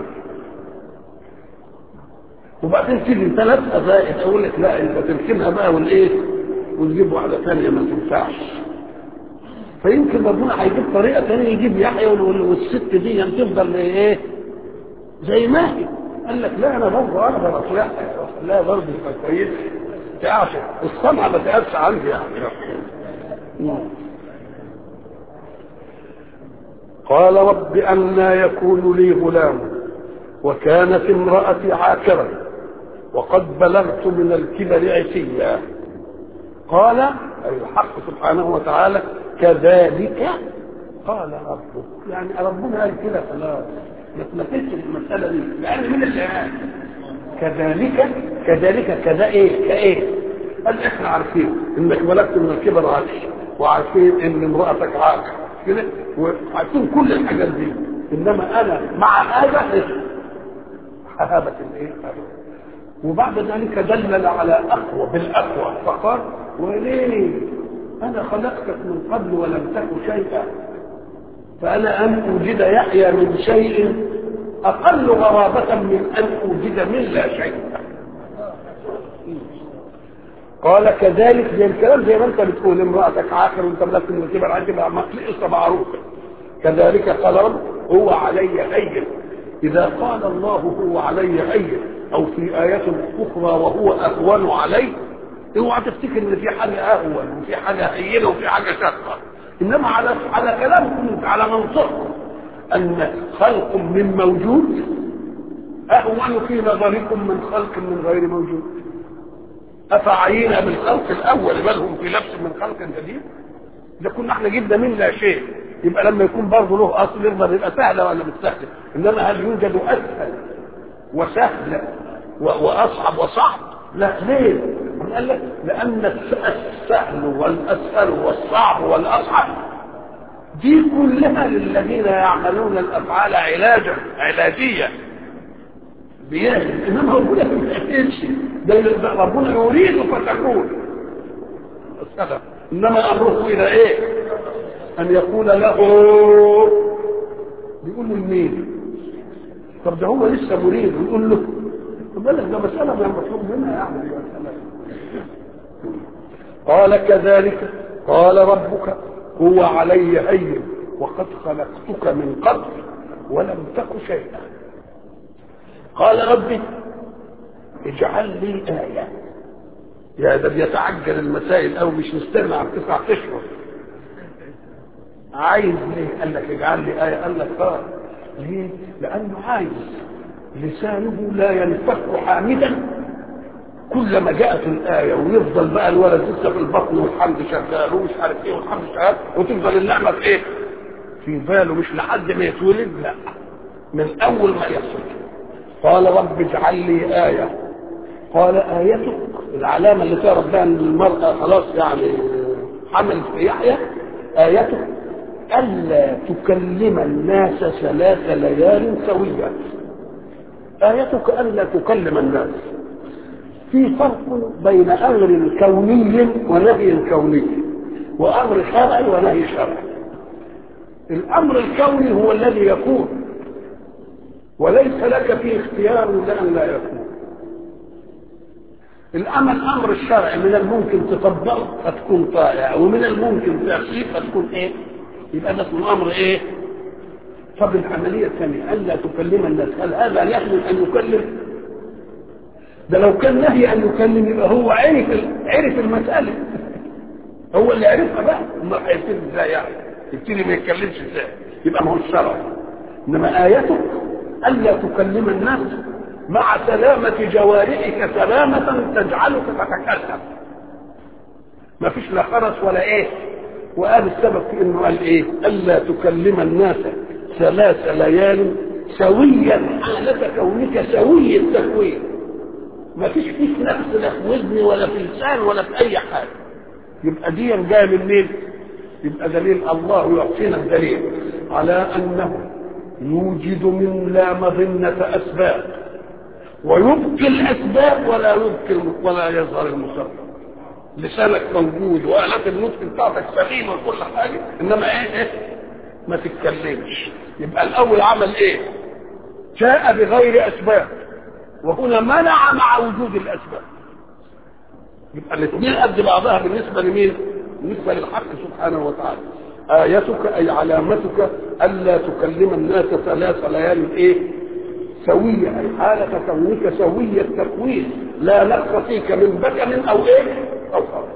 وبعدين تيجي ثلاث دقائق اقول لك لا انت تركنها بقى والايه وتجيب واحده ثانيه ما تنفعش فيمكن ربنا هيجيب طريقه ثانيه يجيب يحيى وال- والست دي تفضل ايه زي ما هي قال لك لا انا برضه اقدر اصلحها لا برضه يبقى كويس تعرف الصنعه ما تقفش عندي يعني قال رب أنى يكون لي غلام وكانت امرأتي عاكرا وقد بلغت من الكبر عتيا قال أي الحق سبحانه وتعالى كذلك قال ربك يعني ربنا قال كده خلاص ما تنفذش المسألة دي لأن من الآن كذلك كذلك كذا ايه كايه قال احنا عارفين انك بلغت من الكبر عاقل وعارفين ان امرأتك عاقل كده وعارفين كل الحاجات دي انما انا مع هذا إيه؟ ههبت الايه وبعد ذلك دلل على اقوى بالاقوى فقال وليه انا خلقتك من قبل ولم تك شيئا فانا ان اوجد يحيى من شيء اقل غرابه من ان اوجد من لا شيء قال كذلك زي الكلام زي ما انت بتقول امرأتك عاقر وانت ملك من الكبر عندي قصة معروفة كذلك قال رب هو علي هين إذا قال الله هو علي هين أو في آية أخرى وهو أهون علي اوعى تفتكر ان في حاجه اهون وفي حاجه هينه وفي حاجه شاقه انما على على كلامكم على منطقكم ان خلق من موجود اهون في نظركم من خلق من غير موجود افعينا بالخلق الاول بل هم في لبس من خلق جديد اذا كنا احنا جبنا من لا شيء يبقى لما يكون برضه له اصل يقدر يبقى سهله ولا مش سهله انما هل يوجد اسهل وسهل واصعب وصعب لا ليه قال لك لان السهل والاسهل والصعب والاصعب دي كلها للذين يعملون الافعال علاجا علاجيه بيعمل انما ربنا ما بيعملش ده ربنا يريد فتكون السلام انما امره الى ايه ان يقول له بيقول له لمين طب ده هو لسه مريد ويقول له طب بالك ده مساله ما مطلوب منها يعني مساله قال كذلك قال ربك هو علي هين وقد خلقتك من قبل ولم تك شيئا قال ربي اجعل لي آية يا ده بيتعجل المسائل أو مش مستنى على تسع أشهر عايز ليه؟ قال لك اجعل لي آية قال لك اه ليه؟ لأنه عايز لسانه لا ينفك حامدا كلما جاءت الآية ويفضل بقى الولد لسه في البطن والحمد شغال ومش عارف ايه والحمد شغال وتفضل النعمة في ايه؟ في باله مش لحد ما يتولد لا من أول ما يحصل قال رب اجعل لي آية قال آيتك العلامة اللي تعرف بها أن المرأة خلاص يعني حملت في يحيى آيتك ألا تكلم الناس ثلاث ليال سوية آيتك ألا تكلم الناس في فرق بين أمر كوني ونهي كوني وأمر شرعي ونهي شرعي الأمر الكوني هو الذي يكون وليس لك فيه اختيار لأن لا يكون الأمر الأمر الشرعي من الممكن تطبقه فتكون طائع ومن الممكن تعصيه فتكون إيه؟ يبقى ده اسمه أمر إيه؟ طب العملية الثانية ألا تكلم الناس هل هذا يحمل أن يكلم؟ ده لو كان نهي أن يكلم يبقى هو عرف عرف المسألة هو اللي عرفها بقى ما هيبتدي ازاي يعني يبتدي ما يتكلمش ازاي يبقى ما هو الشرع انما ايتك الا تكلم الناس مع سلامة جوارحك سلامة تجعلك تتكلم ما فيش لا خرس ولا ايه وقال السبب في انه قال ايه الا تكلم الناس ثلاث ليال سويا حالة كونك سوي التكوين ما فيش فيك نفس لا في وزن ولا في لسان ولا في اي حاجه يبقى دي جايه من مين يبقى دليل الله يعطينا الدليل على انه يوجد من لا مظنة أسباب ويبقي الأسباب ولا يبقي ولا يظهر المسبب لسانك موجود وآلات النطق بتاعتك سليمة وكل حاجة إنما إيه إيه ما تتكلمش يبقى الأول عمل إيه جاء بغير أسباب وهنا منع مع وجود الأسباب يبقى الاثنين قد بعضها بالنسبة لمين؟ بالنسبة للحق سبحانه وتعالى آيتك أي علامتك ألا تكلم الناس ثلاث ليال إيه؟ سوية أي حالة كونك سوية التكوين لا نقص فيك من بكم أو إيه؟ أو خرج